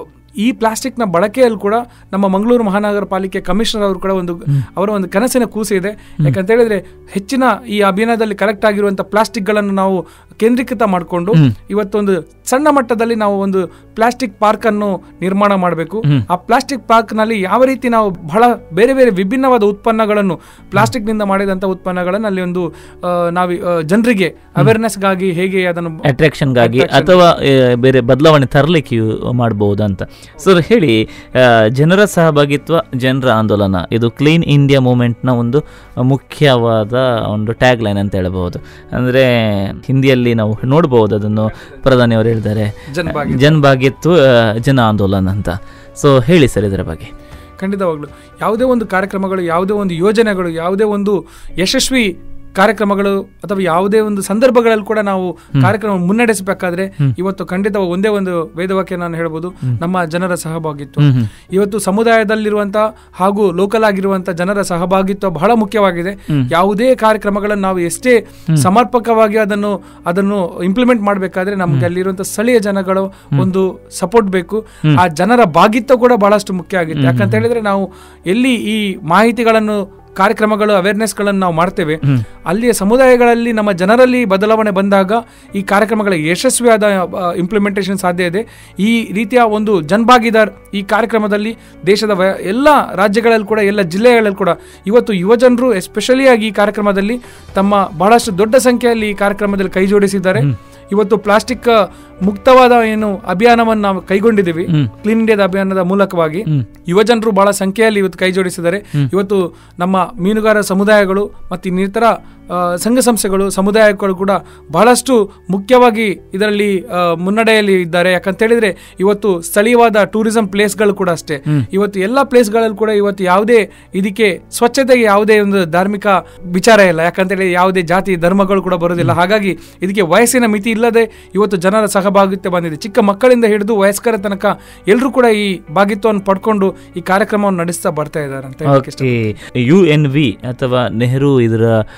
ಈ ಪ್ಲಾಸ್ಟಿಕ್ನ ಬಳಕೆಯಲ್ಲಿ ಕೂಡ ನಮ್ಮ ಮಂಗಳೂರು ಮಹಾನಗರ ಪಾಲಿಕೆ ಕಮಿಷನರ್ ಅವರು ಕೂಡ ಒಂದು ಅವರ ಒಂದು ಕನಸಿನ ಕೂಸು ಇದೆ ಯಾಕಂತ ಹೇಳಿದ್ರೆ ಹೆಚ್ಚಿನ ಈ ಅಭಿಯಾನದಲ್ಲಿ ಕಲೆಕ್ಟ್ ಆಗಿರುವಂತಹ ಪ್ಲಾಸ್ಟಿಕ್ಗಳನ್ನು ನಾವು ಕೇಂದ್ರೀಕೃತ ಮಾಡಿಕೊಂಡು ಇವತ್ತೊಂದು ಸಣ್ಣ ಮಟ್ಟದಲ್ಲಿ ನಾವು ಒಂದು ಪ್ಲಾಸ್ಟಿಕ್ ಪಾರ್ಕ್ ಅನ್ನು ನಿರ್ಮಾಣ ಮಾಡಬೇಕು ಆ ಪ್ಲಾಸ್ಟಿಕ್ ಪಾರ್ಕ್ ನಲ್ಲಿ ಯಾವ ರೀತಿ ನಾವು ಬಹಳ ಬೇರೆ ಬೇರೆ ವಿಭಿನ್ನವಾದ ಉತ್ಪನ್ನಗಳನ್ನು ಪ್ಲಾಸ್ಟಿಕ್ ನಿಂದ ಮಾಡಿದಂತ ಉತ್ಪನ್ನಗಳನ್ನು ಅಲ್ಲಿ ಒಂದು ಆ, ನಾವು ಆ, ಜನರಿಗೆ ಅವೇರ್ನೆಸ್ಗಾಗಿ ಹೇಗೆ ಅದನ್ನು ಅಟ್ರಾಕ್ಷನ್ಗಾಗಿ ಅಥವಾ ಆ, ಬೇರೆ ಬದಲಾವಣೆ ತರಲಿಕ್ಕೆ ಮಾಡಬಹುದು ಅಂತ ಸರ್ ಹೇಳಿ ಆ, ಜನರ ಸಹಭಾಗಿತ್ವ ಜನರ ಆಂದೋಲನ ಇದು ಕ್ಲೀನ್ ಇಂಡಿಯಾ ಮೂಮೆಂಟ್ನ ಒಂದು ಮುಖ್ಯವಾದ ಒಂದು ಟ್ಯಾಗ್ ಲೈನ್ ಅಂತ ಹೇಳ್ಬೋದು ಅಂದರೆ ಹಿಂದಿಯಲ್ಲಿ ನಾವು ನೋಡ್ಬೋದು ಅದನ್ನು ಪ್ರಧಾನಿಯವರು ಹೇಳಿದ್ದಾರೆ ಜನಭಾಗಿ ಜನಭಾಗಿತ್ವ ಆ, ಜನ ಆಂದೋಲನ ಅಂತ ಸೊ ಹೇಳಿ ಸರ್ ಇದರ ಬಗ್ಗೆ ಖಂಡಿತವಾಗ್ಲು ಯಾವುದೇ ಒಂದು ಕಾರ್ಯಕ್ರಮಗಳು ಯಾವುದೇ ಒಂದು ಯೋಜನೆಗಳು ಯಾವುದೇ ಒಂದು ಯಶಸ್ವಿ ಕಾರ್ಯಕ್ರಮಗಳು ಅಥವಾ ಯಾವುದೇ ಒಂದು ಸಂದರ್ಭಗಳಲ್ಲಿ ಕೂಡ ನಾವು ಕಾರ್ಯಕ್ರಮ ಮುನ್ನಡೆಸಬೇಕಾದ್ರೆ ಇವತ್ತು ಖಂಡಿತ ಒಂದೇ ಒಂದು ವೇದವಾಕ್ಯ ನಾನು ಹೇಳ್ಬೋದು ನಮ್ಮ ಜನರ ಸಹಭಾಗಿತ್ವ ಇವತ್ತು ಸಮುದಾಯದಲ್ಲಿರುವಂತಹ ಹಾಗೂ ಲೋಕಲ್ ಆಗಿರುವಂತಹ ಜನರ ಸಹಭಾಗಿತ್ವ ಬಹಳ ಮುಖ್ಯವಾಗಿದೆ ಯಾವುದೇ ಕಾರ್ಯಕ್ರಮಗಳನ್ನು ನಾವು ಎಷ್ಟೇ ಸಮರ್ಪಕವಾಗಿ ಅದನ್ನು ಅದನ್ನು ಇಂಪ್ಲಿಮೆಂಟ್ ಮಾಡಬೇಕಾದ್ರೆ ನಮ್ಗೆ ಅಲ್ಲಿರುವಂತಹ ಸ್ಥಳೀಯ ಜನಗಳು ಒಂದು ಸಪೋರ್ಟ್ ಬೇಕು ಆ ಜನರ ಭಾಗಿತ್ವ ಕೂಡ ಬಹಳಷ್ಟು ಮುಖ್ಯ ಆಗಿದೆ ಯಾಕಂತ ಹೇಳಿದ್ರೆ ನಾವು ಎಲ್ಲಿ ಈ ಮಾಹಿತಿಗಳನ್ನು ಕಾರ್ಯಕ್ರಮಗಳು ಅವೇರ್ನೆಸ್ಗಳನ್ನು ನಾವು ಮಾಡ್ತೇವೆ ಅಲ್ಲಿಯ ಸಮುದಾಯಗಳಲ್ಲಿ ನಮ್ಮ ಜನರಲ್ಲಿ ಬದಲಾವಣೆ ಬಂದಾಗ ಈ ಕಾರ್ಯಕ್ರಮಗಳ ಯಶಸ್ವಿಯಾದ ಇಂಪ್ಲಿಮೆಂಟೇಷನ್ ಸಾಧ್ಯ ಇದೆ ಈ ರೀತಿಯ ಒಂದು ಜನಭಾಗಿದಾರ್ ಈ ಕಾರ್ಯಕ್ರಮದಲ್ಲಿ ದೇಶದ ವ- ಎಲ್ಲ ರಾಜ್ಯಗಳಲ್ಲಿ ಕೂಡ ಎಲ್ಲ ಜಿಲ್ಲೆಗಳಲ್ಲಿ ಕೂಡ ಇವತ್ತು ಯುವಜನರು ಎಸ್ಪೆಷಲಿ ಆಗಿ ಈ ಕಾರ್ಯಕ್ರಮದಲ್ಲಿ ತಮ್ಮ ಬಹಳಷ್ಟು ದೊಡ್ಡ ಸಂಖ್ಯೆಯಲ್ಲಿ ಈ ಕಾರ್ಯಕ್ರಮದಲ್ಲಿ ಕೈ ಜೋಡಿಸಿದ್ದಾರೆ ಇವತ್ತು ಪ್ಲಾಸ್ಟಿಕ್ ಮುಕ್ತವಾದ ಏನು ಅಭಿಯಾನವನ್ನು ನಾವು ಕೈಗೊಂಡಿದ್ದೀವಿ ಕ್ಲೀನ್ ಇಂಡಿಯಾದ ಅಭಿಯಾನದ ಮೂಲಕವಾಗಿ ಯುವಜನರು ಬಹಳ ಸಂಖ್ಯೆಯಲ್ಲಿ ಇವತ್ತು ಕೈ ಜೋಡಿಸಿದ್ದಾರೆ ಇವತ್ತು ನಮ್ಮ ಮೀನುಗಾರ ಸಮುದಾಯಗಳು ಮತ್ತು ಇನ್ನಿತರ ಆ, ಸಂಘ ಸಂಸ್ಥೆಗಳು ಸಮುದಾಯಗಳು ಕೂಡ ಬಹಳಷ್ಟು ಮುಖ್ಯವಾಗಿ ಇದರಲ್ಲಿ ಆ, ಮುನ್ನಡೆಯಲ್ಲಿ ಇದ್ದಾರೆ ಯಾಕಂತ ಹೇಳಿದ್ರೆ ಇವತ್ತು ಸ್ಥಳೀಯವಾದ ಟೂರಿಸಂ ಪ್ಲೇಸ್ಗಳು ಕೂಡ ಅಷ್ಟೇ ಇವತ್ತು ಎಲ್ಲ ಪ್ಲೇಸ್ಗಳಲ್ಲಿ ಕೂಡ ಇವತ್ತು ಯಾವುದೇ ಇದಕ್ಕೆ ಸ್ವಚ್ಛತೆಗೆ ಯಾವುದೇ ಒಂದು ಧಾರ್ಮಿಕ ವಿಚಾರ ಇಲ್ಲ ಯಾಕಂತ ಹೇಳಿ ಯಾವುದೇ ಜಾತಿ ಧರ್ಮಗಳು ಕೂಡ ಬರೋದಿಲ್ಲ ಹಾಗಾಗಿ ಇದಕ್ಕೆ ವಯಸ್ಸಿನ ಮಿತಿ ಇಲ್ಲದೆ ಇವತ್ತು ಜನರ ಸಹಭಾಗಿತ್ವ ಬಂದಿದೆ ಚಿಕ್ಕ ಮಕ್ಕಳಿಂದ ಹಿಡಿದು ವಯಸ್ಕರ ತನಕ ಎಲ್ಲರೂ ಕೂಡ ಈ ಭಾಗಿತ್ವವನ್ನು ಪಡ್ಕೊಂಡು ಈ ಕಾರ್ಯಕ್ರಮವನ್ನು ನಡೆಸ್ತಾ ಬರ್ತಾ ಇದ್ದಾರೆ ಅಂತ ಹೇಳಕ್ಕೆ ಇಷ್ಟ ಓಕೆ ಯು ಎನ್ ವಿ ಅಥವಾ ನೆಹರು ಇದರ ಆ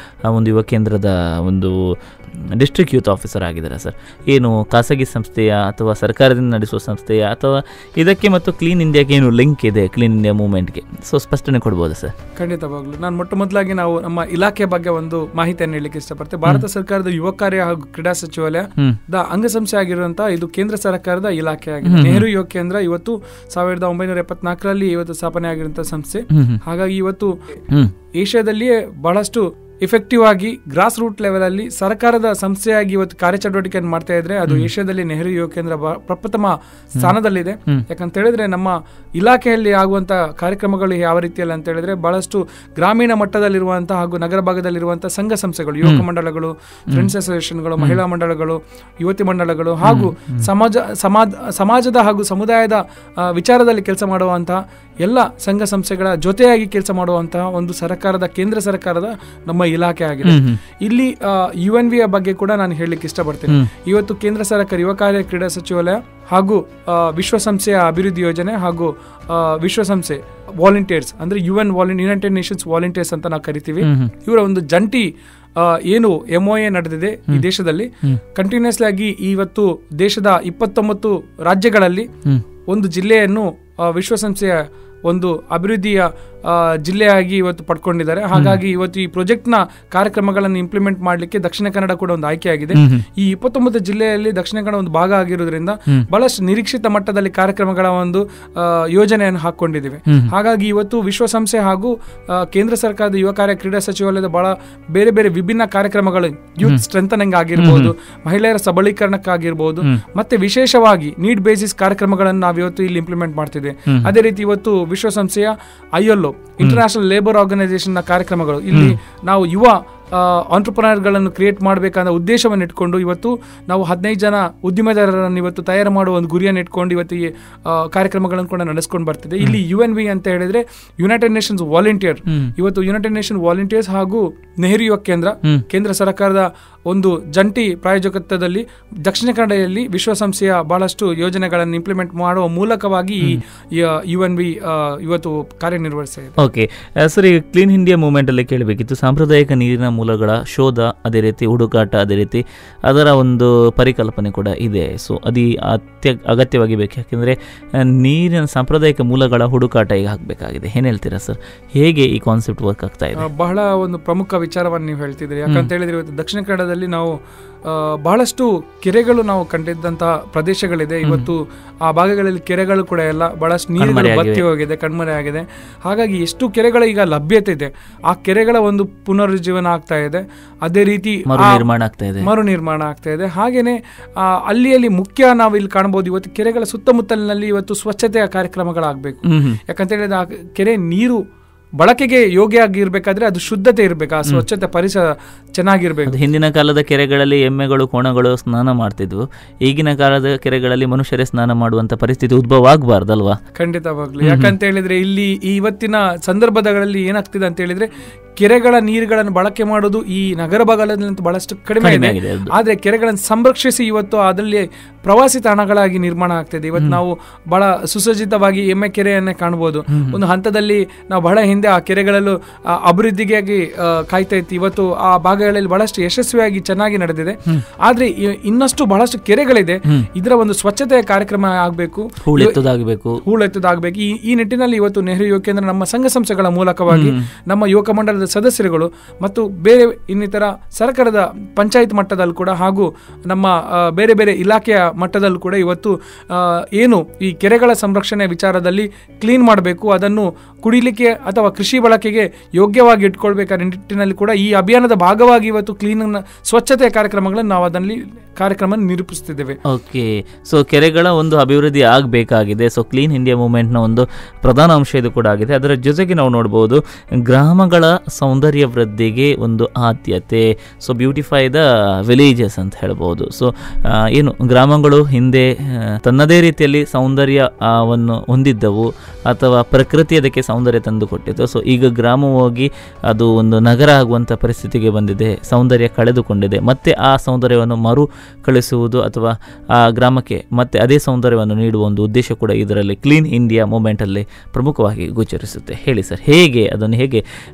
ಒಂದು ಯುವ ಕೇಂದ್ರದ ಒಂದು ಡಿಸ್ಟ್ರಿಕ್ಟ್ ಯೂತ್ ಆಫೀಸರ್ ಆಗಿದ್ದಾರೆ ಸರ್ ಏನು ಖಾಸಗಿ ಸಂಸ್ಥೆಯ ಅಥವಾ ಸರ್ಕಾರದಿಂದ ನಡೆಸುವ ಸಂಸ್ಥೆಯ ಅಥವಾ ಇದಕ್ಕೆ ಮತ್ತು ಕ್ಲೀನ್ ಇಂಡಿಯಾಗೆ ಏನು ಲಿಂಕ್ ಇದೆ ಕ್ಲೀನ್ ಇಂಡಿಯಾ ಮೂವ್ಮೆಂಟ್ಗೆ ಸೊ ಸ್ಪಷ್ಟನೆ ಕೊಡ್ಬೋದಾ ಸರ್ ಖಂಡಿತವಾಗ್ಲು ನಾನು ಮೊಟ್ಟ ಮೊದಲಾಗಿ ನಾವು ನಮ್ಮ ಇಲಾಖೆ ಬಗ್ಗೆ ಒಂದು ಮಾಹಿತಿಯನ್ನು ಹೇಳಲಿಕ್ಕೆ ಇಷ್ಟಪಡ್ತೇವೆ ಭಾರತ ಸರ್ಕಾರದ ಯುವ ಕಾರ್ಯ ಹಾಗೂ ಕ್ರೀಡಾ ಸಚಿವಾಲಯ ಹ್ಮ್ ದ ಅಂಗಸಂಸ್ಥೆ ಆಗಿರುವಂತಹ ಇದು ಕೇಂದ್ರ ಸರ್ಕಾರದ ಇಲಾಖೆ ಆಗಿದೆ ನೆಹರು ಯುವ ಕೇಂದ್ರ ಇವತ್ತು ಸಾವಿರದ ಒಂಬೈನೂರ ಎಪ್ಪತ್ನಾಲ್ಕರಲ್ಲಿ ಇವತ್ತು ಸ್ಥಾಪನೆ ಆಗಿರುವಂತಹ ಸಂಸ್ಥೆ ಹ್ಮ್ ಹ್ಮ್ ಹಾಗಾಗಿ ಇವತ್ತು ಹ್ಮ್ ಏಷ್ಯಾದಲ್ಲಿಯೇ ಬಹಳಷ್ಟು ಇಫೆಕ್ಟಿವ್ ಆಗಿ ಗ್ರಾಸ್ ರೂಟ್ ಲೆವೆಲ್ ಅಲ್ಲಿ ಸರ್ಕಾರದ ಸಂಸ್ಥೆಯಾಗಿ ಇವತ್ತು ಕಾರ್ಯಚಟುವಟಿಕೆಯನ್ನು ಮಾಡ್ತಾ ಇದ್ರೆ ಅದು ಏಷ್ಯಾದಲ್ಲಿ ನೆಹರು ಯುವ ಕೇಂದ್ರ ಬ- ಪ್ರಪ್ರಥಮ ಸ್ಥಾನದಲ್ಲಿದೆ ಯಾಕಂತ ಹೇಳಿದ್ರೆ ನಮ್ಮ ಇಲಾಖೆಯಲ್ಲಿ ಆಗುವಂತ ಕಾರ್ಯಕ್ರಮಗಳು ಯಾವ ರೀತಿಯಲ್ಲಿ ಅಂತ ಹೇಳಿದ್ರೆ ಬಹಳಷ್ಟು ಗ್ರಾಮೀಣ ಮಟ್ಟದಲ್ಲಿರುವಂತಹ ಹಾಗೂ ನಗರ ಭಾಗದಲ್ಲಿರುವಂತಹ ಸಂಘ ಸಂಸ್ಥೆಗಳು ಯುವಕ ಮಂಡಳಗಳು ಫ್ರೆಂಡ್ಸ್ ಅಸೋಸಿಯೇಷನ್ಗಳು ಮಹಿಳಾ ಮಂಡಳಗಳು ಯುವತಿ ಮಂಡಳಗಳು ಹಾಗೂ ಸಮಾಜ ಸಮಾಜ ಸಮಾಜದ ಹಾಗೂ ಸಮುದಾಯದ ಆ, ವಿಚಾರದಲ್ಲಿ ಕೆಲಸ ಮಾಡುವಂತಹ ಎಲ್ಲ ಸಂಘ ಸಂಸ್ಥೆಗಳ ಜೊತೆಯಾಗಿ ಕೆಲಸ ಮಾಡುವಂತಹ ಒಂದು ಸರ್ಕಾರದ ಕೇಂದ್ರ ಸರ್ಕಾರದ ನಮ್ಮ ಇಲಾಖೆ ಆಗಿದೆ ಇಲ್ಲಿ ಯು ಎನ್ ವಿಯ ಬಗ್ಗೆ ಕೂಡ ನಾನು ಹೇಳಲಿಕ್ಕೆ ಇಷ್ಟಪಡ್ತೀನಿ ಇವತ್ತು ಕೇಂದ್ರ ಸರ್ಕಾರ ಯುವ ಕಾರ್ಯ ಕ್ರೀಡಾ ಸಚಿವಾಲಯ ಹಾಗೂ ಆ, ವಿಶ್ವಸಂಸ್ಥೆಯ ಅಭಿವೃದ್ಧಿ ಯೋಜನೆ ಹಾಗೂ ಆ, ವಿಶ್ವಸಂಸ್ಥೆ ವಾಲಂಟಿಯರ್ಸ್ ಅಂದ್ರೆ ಯು ಎನ್ ವಾಲಂಟ್ ಯುನೈಟೆಡ್ ನೇಷನ್ಸ್ ವಾಲಂಟಿಯರ್ಸ್ ಅಂತ ನಾವು ಕರಿತೀವಿ ಇವರ ಒಂದು ಜಂಟಿ ಆ, ಏನು ಎಂ ಒ ಎ ನಡೆದಿದೆ ಈ ದೇಶದಲ್ಲಿ ಕಂಟಿನ್ಯೂಸ್ಲಿ ಆಗಿ ಇವತ್ತು ದೇಶದ ಇಪ್ಪತ್ತೊಂಬತ್ತು ರಾಜ್ಯಗಳಲ್ಲಿ ಒಂದು ಜಿಲ್ಲೆಯನ್ನು ಆ, ವಿಶ್ವಸಂಸ್ಥೆಯ ಒಂದು ಅಭಿವೃದ್ಧಿಯ ಆ, ಜಿಲ್ಲೆಯಾಗಿ ಇವತ್ತು ಪಡ್ಕೊಂಡಿದ್ದಾರೆ ಹಾಗಾಗಿ ಇವತ್ತು ಈ ಪ್ರಾಜೆಕ್ಟ್ನ ಕಾರ್ಯಕ್ರಮಗಳನ್ನು ಇಂಪ್ಲಿಮೆಂಟ್ ಮಾಡಲಿಕ್ಕೆ ದಕ್ಷಿಣ ಕನ್ನಡ ಕೂಡ ಒಂದು ಆಯ್ಕೆಯಾಗಿದೆ ಈ ಇಪ್ಪತ್ತೊಂಬತ್ತು ಜಿಲ್ಲೆಯಲ್ಲಿ ದಕ್ಷಿಣ ಕನ್ನಡ ಒಂದು ಭಾಗ ಆಗಿರೋದ್ರಿಂದ ಬಹಳಷ್ಟು ನಿರೀಕ್ಷಿತ ಮಟ್ಟದಲ್ಲಿ ಕಾರ್ಯಕ್ರಮಗಳ ಒಂದು ಆ, ಯೋಜನೆಯನ್ನು ಹಾಕೊಂಡಿದ್ದೇವೆ ಹಾಗಾಗಿ ಇವತ್ತು ವಿಶ್ವಸಂಸ್ಥೆ ಹಾಗೂ ಆ, ಕೇಂದ್ರ ಸರ್ಕಾರದ ಯುವ ಕಾರ್ಯ ಕ್ರೀಡಾ ಸಚಿವಾಲಯದ ಬಹಳ ಬೇರೆ ಬೇರೆ ವಿಭಿನ್ನ ಕಾರ್ಯಕ್ರಮಗಳು ಯೂತ್ ಸ್ಟ್ರೆಂಥನಿಂಗ್ ಆಗಿರ್ಬೋದು ಮಹಿಳೆಯರ ಸಬಲೀಕರಣಕ್ಕಾಗಿರ್ಬೋದು ಮತ್ತೆ ವಿಶೇಷವಾಗಿ ನೀಡ್ ಬೇಸಿಸ್ ಕಾರ್ಯಕ್ರಮಗಳನ್ನು ನಾವು ಇವತ್ತು ಇಲ್ಲಿ ಇಂಪ್ಲಿಮೆಂಟ್ ಮಾಡ್ತಿದ್ದೇವೆ ಅದೇ ರೀತಿ ಇವತ್ತು ವಿಶ್ವಸಂಸ್ಥೆಯ ಐಎಲ್ಒ ಇಂಟರ್ನ್ಯಾಷನಲ್ ಲೇಬರ್ ಆರ್ಗನೈಸೇಷನ್ ನ ಕಾರ್ಯಕ್ರಮಗಳು ಇಲ್ಲಿ ನಾವು ಯುವ ಆಂಟ್ರಪ್ರನರ್ಗಳನ್ನು ಕ್ರಿಯೇಟ್ ಮಾಡಬೇಕಂತ ಉದ್ದೇಶವನ್ನು ಇಟ್ಕೊಂಡು ಇವತ್ತು ನಾವು ಹದಿನೈದು ಜನ ಉದ್ದಿಮೆದಾರರನ್ನು ಇವತ್ತು ತಯಾರು ಮಾಡುವ ಒಂದು ಗುರಿಯನ್ನು ಇಟ್ಕೊಂಡು ಇವತ್ತು ಈ ಆ, ಕಾರ್ಯಕ್ರಮಗಳನ್ನು ಕೂಡ ನಡೆಸ್ಕೊಂಡು ಬರ್ತಿದೆ ಇಲ್ಲಿ ಯು ಎನ್ ವಿ ಅಂತ ಹೇಳಿದ್ರೆ ಯುನೈಟೆಡ್ ನೇಷನ್ಸ್ ವಾಲಂಟಿಯರ್ ಇವತ್ತು ಯುನೈಟೆಡ್ ನೇಷನ್ ವಾಲಂಟಿಯರ್ಸ್ ಹಾಗೂ ನೆಹರು ಯುವ ಕೇಂದ್ರ ಕೇಂದ್ರ ಸರ್ಕಾರದ ಒಂದು ಜಂಟಿ ಪ್ರಾಯೋಜಕತ್ವದಲ್ಲಿ ದಕ್ಷಿಣ ಕನ್ನಡದಲ್ಲಿ ವಿಶ್ವಸಂಸ್ಥೆಯ ಬಹಳಷ್ಟು ಯೋಜನೆಗಳನ್ನು ಇಂಪ್ಲಿಮೆಂಟ್ ಮಾಡುವ ಮೂಲಕವಾಗಿ ಈ ಯು ಎನ್ ವಿ ಇವತ್ತು ಕಾರ್ಯನಿರ್ವಹಿಸ್ತಾ ಇದೆ ಓಕೆ ಸರ್ ಈಗ ಕ್ಲೀನ್ ಇಂಡಿಯಾ ಮೂವ್ಮೆಂಟಲ್ಲಿ ಕೇಳಬೇಕಿತ್ತು ಸಾಂಪ್ರದಾಯಿಕ ನೀರಿನ ಮೂಲಗಳ ಶೋಧ ಅದೇ ರೀತಿ ಹುಡುಕಾಟ ಅದೇ ರೀತಿ ಅದರ ಒಂದು ಪರಿಕಲ್ಪನೆ ಕೂಡ ಇದೆ ಸೊ ಅದು ಅತ್ಯ ಅಗತ್ಯವಾಗಿ ಬೇಕು ಯಾಕೆಂದರೆ ನೀರಿನ ಸಾಂಪ್ರದಾಯಿಕ ಮೂಲಗಳ ಹುಡುಕಾಟ ಈಗ ಆಗಬೇಕಾಗಿದೆ ಏನು ಹೇಳ್ತೀರಾ ಸರ್ ಹೇಗೆ ಈ ಕಾನ್ಸೆಪ್ಟ್ ವರ್ಕ್ ಆಗ್ತಾ ಇದೆ ಆ, ಬಹಳ ಒಂದು ಪ್ರಮುಖ ವಿಚಾರವನ್ನು ನೀವು ಹೇಳ್ತಿದ್ರಿ ಯಾಕಂತ ಹೇಳಿದ್ರೆ ಇವತ್ತು ದಕ್ಷಿಣ ಕನ್ನಡದಲ್ಲಿ ನಾವು ಆ, ಬಹಳಷ್ಟು ಕೆರೆಗಳು ನಾವು ಕಂಡಿದ್ದಂತಹ ಪ್ರದೇಶಗಳಿದೆ ಇವತ್ತು ಆ ಭಾಗಗಳಲ್ಲಿ ಕೆರೆಗಳು ಕೂಡ ಎಲ್ಲ ಬಹಳಷ್ಟು ನೀರುಗಳು ಕಣ್ಮರೆಯಾಗಿವೆ. ಬತ್ತಿ ಹೋಗಿದೆ ಕಣ್ಮರೆ ಆಗಿದೆ ಹಾಗಾಗಿ ಎಷ್ಟು ಕೆರೆಗಳ ಈಗ ಲಭ್ಯತೆ ಇದೆ ಆ ಕೆರೆಗಳ ಒಂದು ಪುನರುಜ್ಜೀವನ ಆಗ್ತಾ ಇದೆ ಅದೇ ರೀತಿ ಮರು ಆ- ನಿರ್ಮಾಣ ಆಗ್ತಾ ಇದೆ ಮರು ನಿರ್ಮಾಣ ಆಗ್ತಾ ಇದೆ ಹಾಗೇನೆ ಆ, ಅಲ್ಲಿ ಅಲ್ಲಿ ಮುಖ್ಯ ನಾವು ಇಲ್ಲಿ ಕಾಣಬಹುದು ಇವತ್ತು ಕೆರೆಗಳ ಸುತ್ತಮುತ್ತಲಿನಲ್ಲಿ ಇವತ್ತು ಸ್ವಚ್ಛತೆಯ ಕಾರ್ಯಕ್ರಮಗಳಾಗಬೇಕು ಹ್ಮ್ ಹ್ಮ್. ಯಾಕಂತ ಹೇಳಿದ್ರೆ ಆ ಕೆರೆ ನೀರು ಬಳಕೆಗೆ ಯೋಗ್ಯ ಆಗಿರ್ಬೇಕಾದ್ರೆ ಅದು ಶುದ್ಧತೆ ಇರಬೇಕು ಆ ಸ್ವಚ್ಛತೆ ಪರಿಸರ ಚೆನ್ನಾಗಿರ್ಬೇಕು ಅದು ಹಿಂದಿನ ಕಾಲದ ಕೆರೆಗಳಲ್ಲಿ ಎಮ್ಮೆಗಳು ಕೋಣಗಳು ಸ್ನಾನ ಮಾಡ್ತಿದ್ವು ಈಗಿನ ಕಾಲದ ಕೆರೆಗಳಲ್ಲಿ ಮನುಷ್ಯರೇ ಸ್ನಾನ ಮಾಡುವಂತ ಪರಿಸ್ಥಿತಿ ಉದ್ಭವ ಆಗಬಾರ್ದಲ್ವಾ ಖಂಡಿತವಾಗ್ಲು ಯಾಕಂತ ಹೇಳಿದ್ರೆ ಇಲ್ಲಿ ಈ ಇವತ್ತಿನ ಸಂದರ್ಭಗಳಲ್ಲಿ ಏನಾಗ್ತಿದೆ ಅಂತ ಹೇಳಿದ್ರೆ ಕೆರೆಗಳ ನೀರುಗಳನ್ನು ಬಳಕೆ ಮಾಡೋದು ಈ ನಗರ ಭಾಗದಲ್ಲಿ ಬಹಳಷ್ಟು ಕಡಿಮೆ ಕಡಿಮೆ ಇದೆ ಆಗಿದೆ ಅದು. ಆದ್ರೆ ಕೆರೆಗಳನ್ನು ಸಂರಕ್ಷಿಸಿ ಇವತ್ತು ಅದರಲ್ಲಿ ಪ್ರವಾಸಿ ತಾಣಗಳಾಗಿ ನಿರ್ಮಾಣ ಆಗ್ತಿದೆ ಇವತ್ತು ನಾವು ಬಹಳ ಸುಸಜ್ಜಿತವಾಗಿ ಎಮ್ಮೆ ಕೆರೆಯನ್ನೇ ಕಾಣಬಹುದು ಒಂದು ಹಂತದಲ್ಲಿ ನಾವು ಬಹಳ ಹಿಂದೆ ಆ ಕೆರೆಗಳಲ್ಲೂ ಆ, ಅಭಿವೃದ್ಧಿಗಾಗಿ ಆ, ಕಾಯ್ತಾ ಇತ್ತು ಇವತ್ತು ಆ ಭಾಗಗಳಲ್ಲಿ ಬಹಳಷ್ಟು ಯಶಸ್ವಿಯಾಗಿ ಚೆನ್ನಾಗಿ ನಡೆದಿದೆ ಆದ್ರೆ ಇ- ಇನ್ನಷ್ಟು ಬಹಳಷ್ಟು ಕೆರೆಗಳಿದೆ ಇದರ ಒಂದು ಸ್ವಚ್ಛತೆಯ ಕಾರ್ಯಕ್ರಮ ಆಗಬೇಕು ಹೂಳೆತ್ತದಾಗಬೇಕು ಹೂಳೆತ್ತದಾಗಬೇಕು ಈ ಈ ನಿಟ್ಟಿನಲ್ಲಿ ಇವತ್ತು ನೆಹರು ಯುವ ಕೇಂದ್ರ ನಮ್ಮ ಸಂಘ ಸಂಸ್ಥೆಗಳ ಮೂಲಕವಾಗಿ ನಮ್ಮ ಯುವಕ ಮಂಡಲದ ಸದಸ್ಯರುಗಳು ಮತ್ತು ಬೇರೆ ಇನ್ನಿತರ ಸರ್ಕಾರದ ಪಂಚಾಯತ್ ಮಟ್ಟದಲ್ಲಿ ಕೂಡ ಹಾಗೂ ನಮ್ಮ ಆ, ಬೇರೆ ಬೇರೆ ಇಲಾಖೆಯ ಮಟ್ಟದಲ್ಲೂ ಕೂಡ ಇವತ್ತು ಆ, ಏನು ಈ ಕೆರೆಗಳ ಸಂರಕ್ಷಣೆ ವಿಚಾರದಲ್ಲಿ ಕ್ಲೀನ್ ಮಾಡಬೇಕು ಅದನ್ನು ಕುಡಿಲಿಕ್ಕೆ ಅಥವಾ ಕೃಷಿ ಬಳಕೆಗೆ ಯೋಗ್ಯವಾಗಿ ಇಟ್ಕೊಳ್ಬೇಕಾದ ನಿಟ್ಟಿನಲ್ಲಿ ಕೂಡ ಈ ಅಭಿಯಾನದ ಭಾಗವಾಗಿ ಇವತ್ತು ಕ್ಲೀನ್ ಸ್ವಚ್ಛತೆಯ ಕಾರ್ಯಕ್ರಮಗಳನ್ನು ನಾವು ಅದರಲ್ಲಿ ಕಾರ್ಯಕ್ರಮ ನಿರೂಪಿಸ್ತಿದ್ದೇವೆ ಓಕೆ ಸೊ ಕೆರೆಗಳ ಒಂದು ಅಭಿವೃದ್ಧಿ ಆಗಬೇಕಾಗಿದೆ ಸೊ ಕ್ಲೀನ್ ಇಂಡಿಯಾ ಮೂವ್ಮೆಂಟ್ನ ಒಂದು ಪ್ರಧಾನ ಅಂಶ ಇದು ಕೂಡ ಆಗಿದೆ ಅದರ ಜೊತೆಗೆ ನಾವು ನೋಡ್ಬೋದು ಗ್ರಾಮಗಳ ಸೌಂದರ್ಯ ವೃದ್ಧಿಗೆ ಒಂದು ಆದ್ಯತೆ ಸೊ ಬ್ಯೂಟಿಫೈ ದ ವಿಲೇಜಸ್ ಅಂತ ಹೇಳ್ಬೋದು ಸೊ ಏನು ಗ್ರಾಮಗಳು ಹಿಂದೆ ಆ, ತನ್ನದೇ ರೀತಿಯಲ್ಲಿ ಸೌಂದರ್ಯವನ್ನು ಹೊಂದಿದ್ದವು ಅಥವಾ ಪ್ರಕೃತಿ ಅದಕ್ಕೆ ಸೌಂದರ್ಯ ತಂದು ಕೊಟ್ಟಿತ್ತು ಸೊ ಈಗ ಗ್ರಾಮ ಹೋಗಿ ಅದು ಒಂದು ನಗರ ಆಗುವಂಥ ಪರಿಸ್ಥಿತಿಗೆ ಬಂದಿದೆ ಸೌಂದರ್ಯ ಕಳೆದುಕೊಂಡಿದೆ ಮತ್ತೆ ಆ ಸೌಂದರ್ಯವನ್ನು ಮರು ಕಳಿಸುವುದು ಅಥವಾ ಆ ಗ್ರಾಮಕ್ಕೆ ಮತ್ತೆ ಅದೇ ಸೌಂದರ್ಯವನ್ನು ನೀಡುವ ಒಂದು ಉದ್ದೇಶ ಕೂಡ ಇದರಲ್ಲಿ ಕ್ಲೀನ್ ಇಂಡಿಯಾ ಮೂಮೆಂಟಲ್ಲಿ ಪ್ರಮುಖವಾಗಿ ಗೋಚರಿಸುತ್ತೆ ಹೇಳಿ ಸರ್ ಹೇಗೆ ಅದನ್ನು ಹೇಗೆ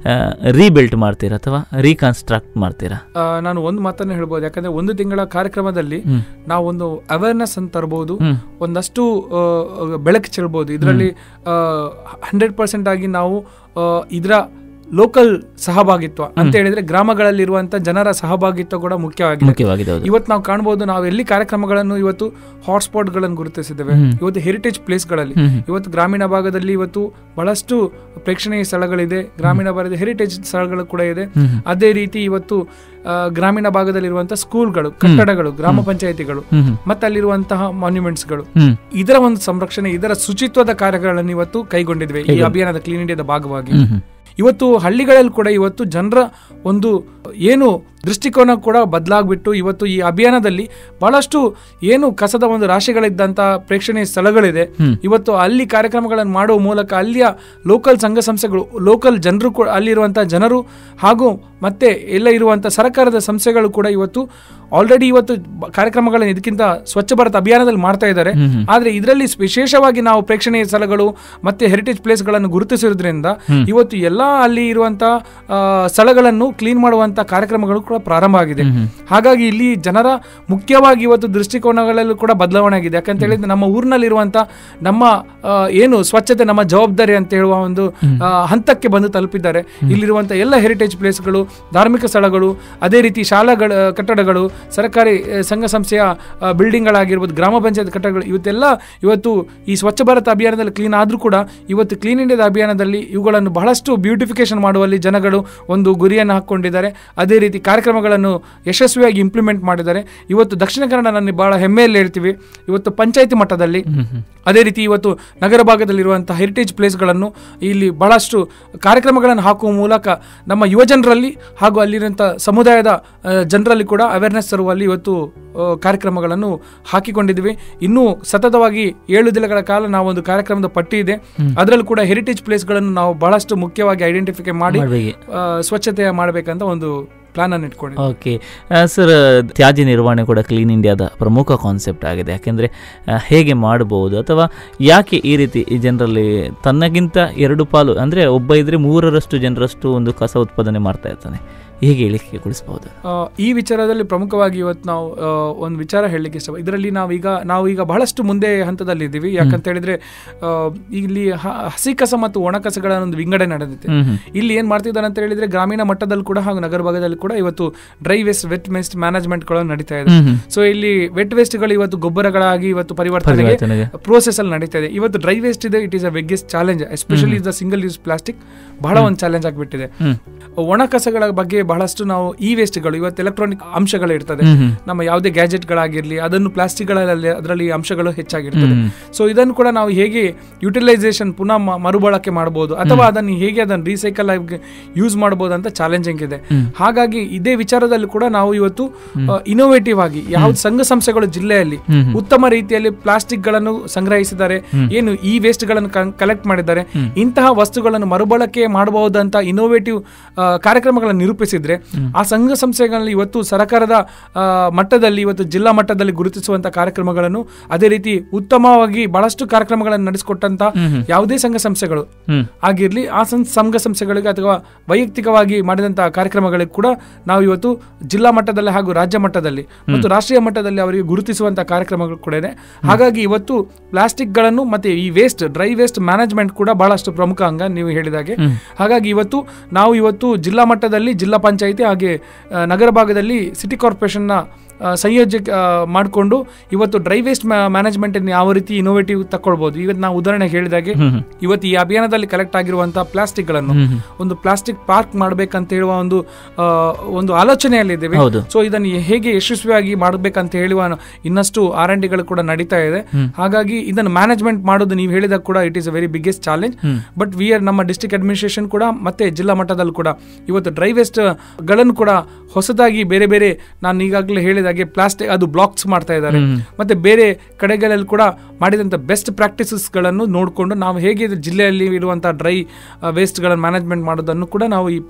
ರೀಬಿಲ್ಟ್ ಮಾಡ್ತೀರಾ ಅಥವಾ ರೀಕನ್ಸ್ಟ್ರಕ್ಟ್ ಮಾಡ್ತೀರಾ ಆ, ನಾನು ಒಂದು ಮಾತನ್ನ ಹೇಳ್ಬೋದು ಯಾಕಂದ್ರೆ ಒಂದು ತಿಂಗಳ ಕಾರ್ಯಕ್ರಮದಲ್ಲಿ ಹ್ಮ್. ನಾವು ಒಂದು ಅವೇರ್ನೆಸ್ ಅಂತ ತರಬಹುದು ಹ್ಮ್. ಒಂದಷ್ಟು ಆ, ಆ, ಬೆಳಕು ಚೆಲ್ಬಹುದು ಇದರಲ್ಲಿ ಹಂಡ್ರೆಡ್ ಪರ್ಸೆಂಟ್ ಆಗಿ ನಾವು ಆ, ಇದರ ಲೋಕಲ್ ಸಹಭಾಗಿತ್ವ ಅಂತ ಹೇಳಿದ್ರೆ ಗ್ರಾಮಗಳಲ್ಲಿರುವಂತ ಜನರ ಸಹಭಾಗಿತ್ವ ಕೂಡ ಮುಖ್ಯವಾಗಿದೆ ಮುಖ್ಯವಾಗಿದೆ ಹೌದು ಇವತ್ತು ನಾವು ಕಾಣಬಹುದು ನಾವು ಎಲ್ಲಿ ಕಾರ್ಯಕ್ರಮಗಳನ್ನು ಇವತ್ತು ಹಾಟ್ಸ್ಪಾಟ್ ಗಳನ್ನು ಗುರುತಿಸಿದ್ದೇವೆ ಹ್ಮ್. ಇವತ್ತು ಹೆರಿಟೇಜ್ ಪ್ಲೇಸ್ಗಳಲ್ಲಿ ಹ್ಮ್, ಹ್ಮ್. ಇವತ್ತು ಗ್ರಾಮೀಣ ಭಾಗದಲ್ಲಿ ಇವತ್ತು ಬಹಳಷ್ಟು ಪ್ರೇಕ್ಷಣೀಯ ಸ್ಥಳಗಳಿದೆ ಗ್ರಾಮೀಣ ಭಾಗದ ಹೆರಿಟೇಜ್ ಸ್ಥಳಗಳು ಕೂಡ ಇದೆ ಹ್ಮ್, ಹ್ಮ್. ಅದೇ ರೀತಿ ಇವತ್ತು ಆ, ಗ್ರಾಮೀಣ ಭಾಗದಲ್ಲಿರುವಂತಹ ಸ್ಕೂಲ್ಗಳು ಕಟ್ಟಡಗಳು ಗ್ರಾಮ ಪಂಚಾಯಿತಿಗಳು ಹ್ಮ್, ಹ್ಮ್. ಮತ್ತೆ ಅಲ್ಲಿರುವಂತಹ ಮಾನ್ಯುಮೆಂಟ್ಸ್ಗಳು ಹ್ಮ್. ಇದರ ಒಂದು ಸಂರಕ್ಷಣೆ ಇದರ ಶುಚಿತ್ವದ ಕಾರ್ಯಗಳನ್ನು ಇವತ್ತು ಕೈಗೊಂಡಿದ್ವಿ ಈ ಅಭಿಯಾನದ ಕ್ಲೀನ್ ಇಂಡಿಯಾದ ಭಾಗವಾಗಿ ಹ್ಮ್, ಹ್ಮ್. ಇವತ್ತು ಹಳ್ಳಿಗಳಲ್ಲಿ ಕೂಡ ಇವತ್ತು ಜನರ ಒಂದು ಏನು ದೃಷ್ಟಿಕೋನ ಕೂಡ ಬದಲಾಗ್ಬಿಟ್ಟು ಇವತ್ತು ಈ ಅಭಿಯಾನದಲ್ಲಿ ಬಹಳಷ್ಟು ಏನು ಕಸದ ಒಂದು ರಾಶಿಗಳಿದ್ದಂತ ಪ್ರೇಕ್ಷಣೀಯ ಸ್ಥಳಗಳಿದೆ ಹ್ಮ್. ಇವತ್ತು ಅಲ್ಲಿ ಕಾರ್ಯಕ್ರಮಗಳನ್ನು ಮಾಡುವ ಮೂಲಕ ಅಲ್ಲಿಯ ಲೋಕಲ್ ಸಂಘ ಸಂಸ್ಥೆಗಳು ಲೋಕಲ್ ಜನರು ಕೂಡ ಅಲ್ಲಿರುವಂತಹ ಜನರು ಹಾಗೂ ಮತ್ತೆ ಎಲ್ಲ ಇರುವಂತ ಸರ್ಕಾರದ ಸಂಸ್ಥೆಗಳು ಕೂಡ ಇವತ್ತು ಆಲ್ರೆಡಿ ಇವತ್ತು ಬ- ಕಾರ್ಯಕ್ರಮಗಳನ್ನು ಇದಕ್ಕಿಂತ ಸ್ವಚ್ಛ ಭಾರತ್ ಅಭಿಯಾನದಲ್ಲಿ ಮಾಡ್ತಾ ಇದ್ದಾರೆ ಹ್ಮ್, ಹ್ಮ್. ಆದ್ರೆ ಇದರಲ್ಲಿ ವಿಶೇಷವಾಗಿ ನಾವು ಪ್ರೇಕ್ಷಣೀಯ ಸ್ಥಳಗಳು ಮತ್ತೆ ಹೆರಿಟೇಜ್ ಪ್ಲೇಸ್ಗಳನ್ನು ಗುರುತಿಸಿರೋದ್ರಿಂದ ಇವತ್ತು ಎಲ್ಲಾ ಅಲ್ಲಿ ಇರುವಂತಹ ಆ, ಸ್ಥಳಗಳನ್ನು ಕ್ಲೀನ್ ಮಾಡುವಂತ ಕಾರ್ಯಕ್ರಮಗಳು ಕೂಡ ಪ್ರಾರಂಭ ಆಗಿದೆ ಹ್ಮ್, ಹ್ಮ್. ಹಾಗಾಗಿ ಇಲ್ಲಿ ಜನರ ಮುಖ್ಯವಾಗಿ ಇವತ್ತು ದೃಷ್ಟಿಕೋನಗಳಲ್ಲೂ ಕೂಡ ಬದಲಾವಣೆ ಆಗಿದೆ ಯಾಕಂತ ಹೇಳಿದ್ರೆ ನಮ್ಮ ಊರಿನಲ್ಲಿರುವಂತ ನಮ್ಮ ಆ, ಏನು ಸ್ವಚ್ಛತೆ ನಮ್ಮ ಜವಾಬ್ದಾರಿ ಅಂತ ಹೇಳುವ ಒಂದು ಆ, ಹಂತಕ್ಕೆ ಬಂದು ತಲುಪಿದ್ದಾರೆ ಇಲ್ಲಿರುವಂತ ಎಲ್ಲ ಹೆರಿಟೇಜ್ ಪ್ಲೇಸ್ಗಳು ಧಾರ್ಮಿಕ ಸ್ಥಳಗಳು ಅದೇ ರೀತಿ ಶಾಲಾಗಳ ಕಟ್ಟಡಗಳು ಸರ್ಕಾರಿ ಆ, ಸಂಘ ಸಂಸ್ಥೆಯ ಆ, ಬಿಲ್ಡಿಂಗ್ಗಳಾಗಿರ್ಬೋದು ಗ್ರಾಮ ಪಂಚಾಯತ್ ಕಟ್ಟಡಗಳು ಇವತ್ತೆಲ್ಲ ಇವತ್ತು ಈ ಸ್ವಚ್ಛ ಭಾರತ ಅಭಿಯಾನದಲ್ಲಿ ಕ್ಲೀನ್ ಆದ್ರೂ ಕೂಡ ಇವತ್ತು ಕ್ಲೀನ್ ಇಂಡಿಯಾದ ಅಭಿಯಾನದಲ್ಲಿ ಇವುಗಳನ್ನು ಬಹಳಷ್ಟು ಬ್ಯೂಟಿಫಿಕೇಶನ್ ಮಾಡುವಲ್ಲಿ ಜನಗಳು ಒಂದು ಗುರಿಯನ್ನು ಹಾಕೊಂಡಿದ್ದಾರೆ ಅದೇ ರೀತಿ ಕಾರ್ಯಕ್ರಮಗಳನ್ನು ಯಶಸ್ವಿಯಾಗಿ ಇಂಪ್ಲಿಮೆಂಟ್ ಮಾಡಿದ್ದಾರೆ ಇವತ್ತು ದಕ್ಷಿಣ ಕನ್ನಡ ನನ್ನ ಬಹಳ ಹೆಮ್ಮೆಯಲ್ಲಿ ಹೇಳ್ತೀವಿ ಇವತ್ತು ಪಂಚಾಯತಿ ಮಟ್ಟದಲ್ಲಿ ಅದೇ ರೀತಿ ಇವತ್ತು ನಗರ ಭಾಗದಲ್ಲಿರುವಂತಹ ಹೆರಿಟೇಜ್ ಪ್ಲೇಸ್ಗಳನ್ನು ಇಲ್ಲಿ ಬಹಳಷ್ಟು ಕಾರ್ಯಕ್ರಮಗಳನ್ನು ಹಾಕುವ ಮೂಲಕ ನಮ್ಮ ಯುವಜನರಲ್ಲಿ ಹಾಗೂ ಅಲ್ಲಿರುವಂಥ ಸಮುದಾಯದ ಆ, ಜನರಲ್ಲಿ ಕೂಡ ಅವೇರ್ನೆಸ್ ತರುವಲ್ಲಿ ಇವತ್ತು ಆ, ಕಾರ್ಯಕ್ರಮಗಳನ್ನು ಹಾಕಿಕೊಂಡಿದ್ದೀವಿ ಇನ್ನೂ ಸತತವಾಗಿ ಏಳು ದಿನಗಳ ಕಾಲ ನಾವು ಒಂದು ಕಾರ್ಯಕ್ರಮದ ಪಟ್ಟಿ ಇದೆ ಅದರಲ್ಲೂ ಕೂಡ ಹೆರಿಟೇಜ್ ಪ್ಲೇಸ್ಗಳನ್ನು ನಾವು ಬಹಳಷ್ಟು ಮುಖ್ಯವಾಗಿ ಐಡೆಂಟಿಫೈ ಮಾಡಿ ಮಾಡ್ಬೇಕು. ಆ, ಸ್ವಚ್ಛತೆ ಮಾಡಬೇಕಂತ ಒಂದು ಪ್ಲಾನ್ ಅನ್ನು ಇಟ್ಕೊಂಡಿದ್ದೀವಿ ಓಕೆ ಸರ್ ತ್ಯಾಜ್ಯ ನಿರ್ವಹಣೆ ಕೂಡ ಕ್ಲೀನ್ ಇಂಡಿಯಾದ ಪ್ರಮುಖ ಕಾನ್ಸೆಪ್ಟ್ ಆಗಿದೆ ಯಾಕೆಂದರೆ ಹೇಗೆ ಮಾಡಬಹುದು ಅಥವಾ ಯಾಕೆ ಈ ರೀತಿ ಈ ಜನರಲ್ಲಿ ತನ್ನಗಿಂತ ಎರಡು ಪಾಲು ಅಂದರೆ ಒಬ್ಬ ಇದ್ರೆ ಮೂರರಷ್ಟು ಜನರಷ್ಟು ಒಂದು ಕಸ ಉತ್ಪಾದನೆ ಮಾಡ್ತಾ ಇರ್ತಾನೆ ಹೇಗೆ ಹೇಳಿಕೆ ಕೊಡಿಸಬಹುದು ಆ, ಈ ವಿಚಾರದಲ್ಲಿ ಪ್ರಮುಖವಾಗಿ ಇವತ್ತು ನಾವು ಆ, ಒಂದು ವಿಚಾರ ಹೇಳಲಿಕ್ಕೆ ಇಷ್ಟ ಇದರಲ್ಲಿ ನಾವೀಗ ನಾವು ಈಗ ಬಹಳಷ್ಟು ಮುಂದೆ ಹಂತದಲ್ಲಿ ಇದ್ದೀವಿ ಯಾಕಂತ ಹೇಳಿದ್ರೆ ಆ, ಇಲ್ಲಿ ಹ- ಹಸಿ ಕಸ ಮತ್ತು ಒಣ ಕಸಗಳ ಒಂದು ವಿಂಗಡಣೆ ನಡೆದಿದೆ ಹ್ಮ್ ಹ್ಮ್. ಇಲ್ಲಿ ಏನ್ ಮಾಡ್ತಿದ್ದಾರೆ ಅಂತ ಹೇಳಿದ್ರೆ ಗ್ರಾಮೀಣ ಮಟ್ಟದಲ್ಲಿ ಕೂಡ ಹಾಗೂ ನಗರ ಭಾಗದಲ್ಲಿ ಕೂಡ ಇವತ್ತು dry waste wet waste management ಗಳು ನಡೀತಾ ಇದೆ ಹ್ಮ್ ಹ್ಮ್. ಸೊ ಇಲ್ಲಿ ವೆಟ್ ವೇಸ್ಟ್ಗಳು ಇವತ್ತು ಗೊಬ್ಬರಗಳಾಗಿ ಇವತ್ತು ಪರಿವರ್ತನೆಗೆ ಪರಿವರ್ತನೆಗೆ. ಪ್ರೋಸೆಸ್ ಅಲ್ಲಿ ನಡೀತಾ ಇದೆ ಇವತ್ತು ಡ್ರೈ ವೇಸ್ಟ್ ಇದೆ it is a biggest challenge especially the single use plastic ಬಹಳ ಒಂದು ಚಾಲೆಂಜ್ ಆಗಿಬಿಟ್ಟಿದೆ ಹ್ಮ್. ಒಣ ಕಸಗಳ ಬಗ್ಗೆ ಬಹಳಷ್ಟು ನಾವು ಇ ವೇಸ್ಟ್ಗಳು ಇವತ್ತು ಎಲೆಕ್ಟ್ರಾನಿಕ್ ಅಂಶಗಳು ಇರ್ತದೆ ಹ್ಮ್ ಹ್ಮ್. ನಮ್ಮ ಯಾವುದೇ ಗ್ಯಾಜೆಟ್ಗಳಾಗಿರ್ಲಿ ಅದನ್ನು ಪ್ಲಾಸ್ಟಿಕ್ಗಳಲ್ಲಿ ಅದರಲ್ಲಿ ಅಂಶಗಳು ಹೆಚ್ಚಾಗಿರ್ತದೆ ಹ್ಮ್. ಸೊ ಇದನ್ನು ಕೂಡ ನಾವು ಹೇಗೆ ಯುಟಿಲೈಸೇಷನ್ ಪುನಃ ಮ- ಮರುಬಳಕೆ ಮಾಡಬಹುದು ಅಥವಾ ಅದನ್ನು ಹೇಗೆ ಅದನ್ನು ರೀಸೈಕಲ್ ಆಗಿ ಯೂಸ್ ಮಾಡಬಹುದು ಅಂತ ಚಾಲೆಂಜಿಂಗ್ ಇದೆ ಹಾಗಾಗಿ ಇದೇ ವಿಚಾರದಲ್ಲಿ ಕೂಡ ನಾವು ಇವತ್ತು ಇನೋವೇಟಿವ್ ಆಗಿ ಯಾವ ಸಂಘ ಸಂಸ್ಥೆಗಳು ಜಿಲ್ಲೆಯಲ್ಲಿ ಹ್ಮ್ ಹ್ಮ್. ಉತ್ತಮ ರೀತಿಯಲ್ಲಿ ಪ್ಲಾಸ್ಟಿಕ್ ಗಳನ್ನು ಸಂಗ್ರಹಿಸಿದ್ದಾರೆ ಏನು ಈ ವೇಸ್ಟ್ ಗಳನ್ನು ಕಲೆಕ್ಟ್ ಮಾಡಿದ್ದಾರೆ ಇಂತಹ ವಸ್ತುಗಳನ್ನು ಮರುಬಳಕೆ ಮಾಡಬಹುದಂತ ಇನೋವೇಟಿವ್ ಕಾರ್ಯಕ್ರಮಗಳನ್ನು ನಿರೂಪಿಸಿದ್ರೆ ಆ ಸಂಘ ಸಂಸ್ಥೆಗಳಲ್ಲಿ ಇವತ್ತು ಸರ್ಕಾರದ ಆ, ಮಟ್ಟದಲ್ಲಿ ಇವತ್ತು ಜಿಲ್ಲಾ ಮಟ್ಟದಲ್ಲಿ ಗುರುತಿಸುವಂತ ಕಾರ್ಯಕ್ರಮಗಳನ್ನು ಅದೇ ರೀತಿ ಉತ್ತಮವಾಗಿ ಬಹಳಷ್ಟು ಕಾರ್ಯಕ್ರಮಗಳನ್ನು ನಡೆಸಿಕೊಟ್ಟಂತ ಯಾವುದೇ ಸಂಘ ಸಂಸ್ಥೆಗಳು ಹ್ಮ್. ಆಗಿರ್ಲಿ ಆ ಸಂ- ಸಂಘ ಸಂಸ್ಥೆಗಳಿಗೆ ಅಥವಾ ವೈಯಕ್ತಿಕವಾಗಿ ಮಾಡಿದಂತಹ ಕಾರ್ಯಕ್ರಮಗಳಿಗೆ ಕೂಡ ನಾವು ಇವತ್ತು ಜಿಲ್ಲಾ ಮಟ್ಟದಲ್ಲಿ ಹಾಗೂ ರಾಜ್ಯ ಮಟ್ಟದಲ್ಲಿ ಮತ್ತು ರಾಷ್ಟ್ರೀಯ ಮಟ್ಟದಲ್ಲಿ ಅವರಿಗೆ ಗುರುತಿಸುವಂತಹ ಕಾರ್ಯಕ್ರಮಗಳು ಕೂಡ ಇದೆ ಹಾಗಾಗಿ ಇವತ್ತು ಪ್ಲಾಸ್ಟಿಕ್ಗಳನ್ನು ಮತ್ತೆ ಈ ವೇಸ್ಟ್ ಡ್ರೈ ವೇಸ್ಟ್ ಮ್ಯಾನೇಜ್ಮೆಂಟ್ ಕೂಡ ಬಹಳಷ್ಟು ಪ್ರಮುಖ ಅಂಗ ನೀವು ಹೇಳಿದಾಗೆ ಹಾಗಾಗಿ ಇವತ್ತು ನಾವು ಇವತ್ತು ಜಿಲ್ಲಾ ಮಟ್ಟದಲ್ಲಿ ಜಿಲ್ಲಾ ಪಂಚಾಯಿತಿ ಹಾಗೆ ಆ, ನಗರ ಭಾಗದಲ್ಲಿ ಸಿಟಿ ಕಾರ್ಪೊರೇಷನ್ನ ಆ, ಸಂಯೋಜಕ ಮಾಡಿಕೊಂಡು ಇವತ್ತು ಡ್ರೈ ವೇಸ್ಟ್ ಮ್ಯಾನೇಜ್ಮೆಂಟ್ ಯಾವ ರೀತಿ ಇನೋವೇಟಿವ್ ತಕೊಳ್ಬಹುದು ಇವತ್ತು ನಾವು ಉದಾಹರಣೆ ಹೇಳಿದಾಗೆ ಇವತ್ತು ಈ ಅಭಿಯಾನದಲ್ಲಿ ಕಲೆಕ್ಟ್ ಆಗಿರುವಂತಹ ಪ್ಲಾಸ್ಟಿಕ್ಗಳನ್ನು ಒಂದು ಪ್ಲಾಸ್ಟಿಕ್ ಪಾರ್ಕ್ ಮಾಡ್ಬೇಕಂತ ಹೇಳುವ ಒಂದು ಆ, ಒಂದು ಆಲೋಚನೆಯಲ್ಲಿದ್ದೇವೆ ಹೌದು. ಸೊ ಇದನ್ನು ಹೇಗೆ ಯಶಸ್ವಿಯಾಗಿ ಮಾಡಬೇಕಂತ ಹೇಳುವ ಇನ್ನಷ್ಟು ಆರ್ ಎನ್ ಡಿಗಳು ಕೂಡ ನಡೀತಾ ಇದೆ ಹಾಗಾಗಿ ಇದನ್ನು ಮ್ಯಾನೇಜ್ಮೆಂಟ್ ಮಾಡೋದು ನೀವು ಹೇಳಿದಾಗ ಕೂಡ it is a very biggest challenge but we are ನಮ್ಮ ಡಿಸ್ಟ್ರಿಕ್ಟ್ ಅಡ್ಮಿನಿಸ್ಟ್ರೇಷನ್ ಕೂಡ ಮತ್ತೆ ಜಿಲ್ಲಾ ಮಟ್ಟದಲ್ಲಿ ಕೂಡ ಇವತ್ತು ಡ್ರೈ ವೇಸ್ಟ್ ಗಳನ್ನು ಕೂಡ ಹೊಸದಾಗಿ ಬೇರೆ ಬೇರೆ ನಾನು ಈಗಾಗಲೇ ಹೇಳಿದಾಗೆ ಪ್ಲಾಸ್ಟಿಕ್ ಅದು ಬ್ಲಾಕ್ಸ್ ಮಾಡ್ತಾ ಇದ್ದಾರೆ ಮತ್ತೆ ಬೇರೆ ಕಡೆಗಳಲ್ಲಿ ಕೂಡ ಮಾಡಿದಂಥ ಬೆಸ್ಟ್ ಪ್ರಾಕ್ಟೀಸಸ್ಗಳನ್ನು ನೋಡಿಕೊಂಡು ನಾವು ಹೇಗೆ ಇದು ಜಿಲ್ಲೆಯಲ್ಲಿ ಇರುವಂತಹ ಡ್ರೈ ವೇಸ್ಟ್ಗಳನ್ನು ಮ್ಯಾನೇಜ್ಮೆಂಟ್ ಮಾಡೋದನ್ನು ಕೂಡ ನಾವು ಈ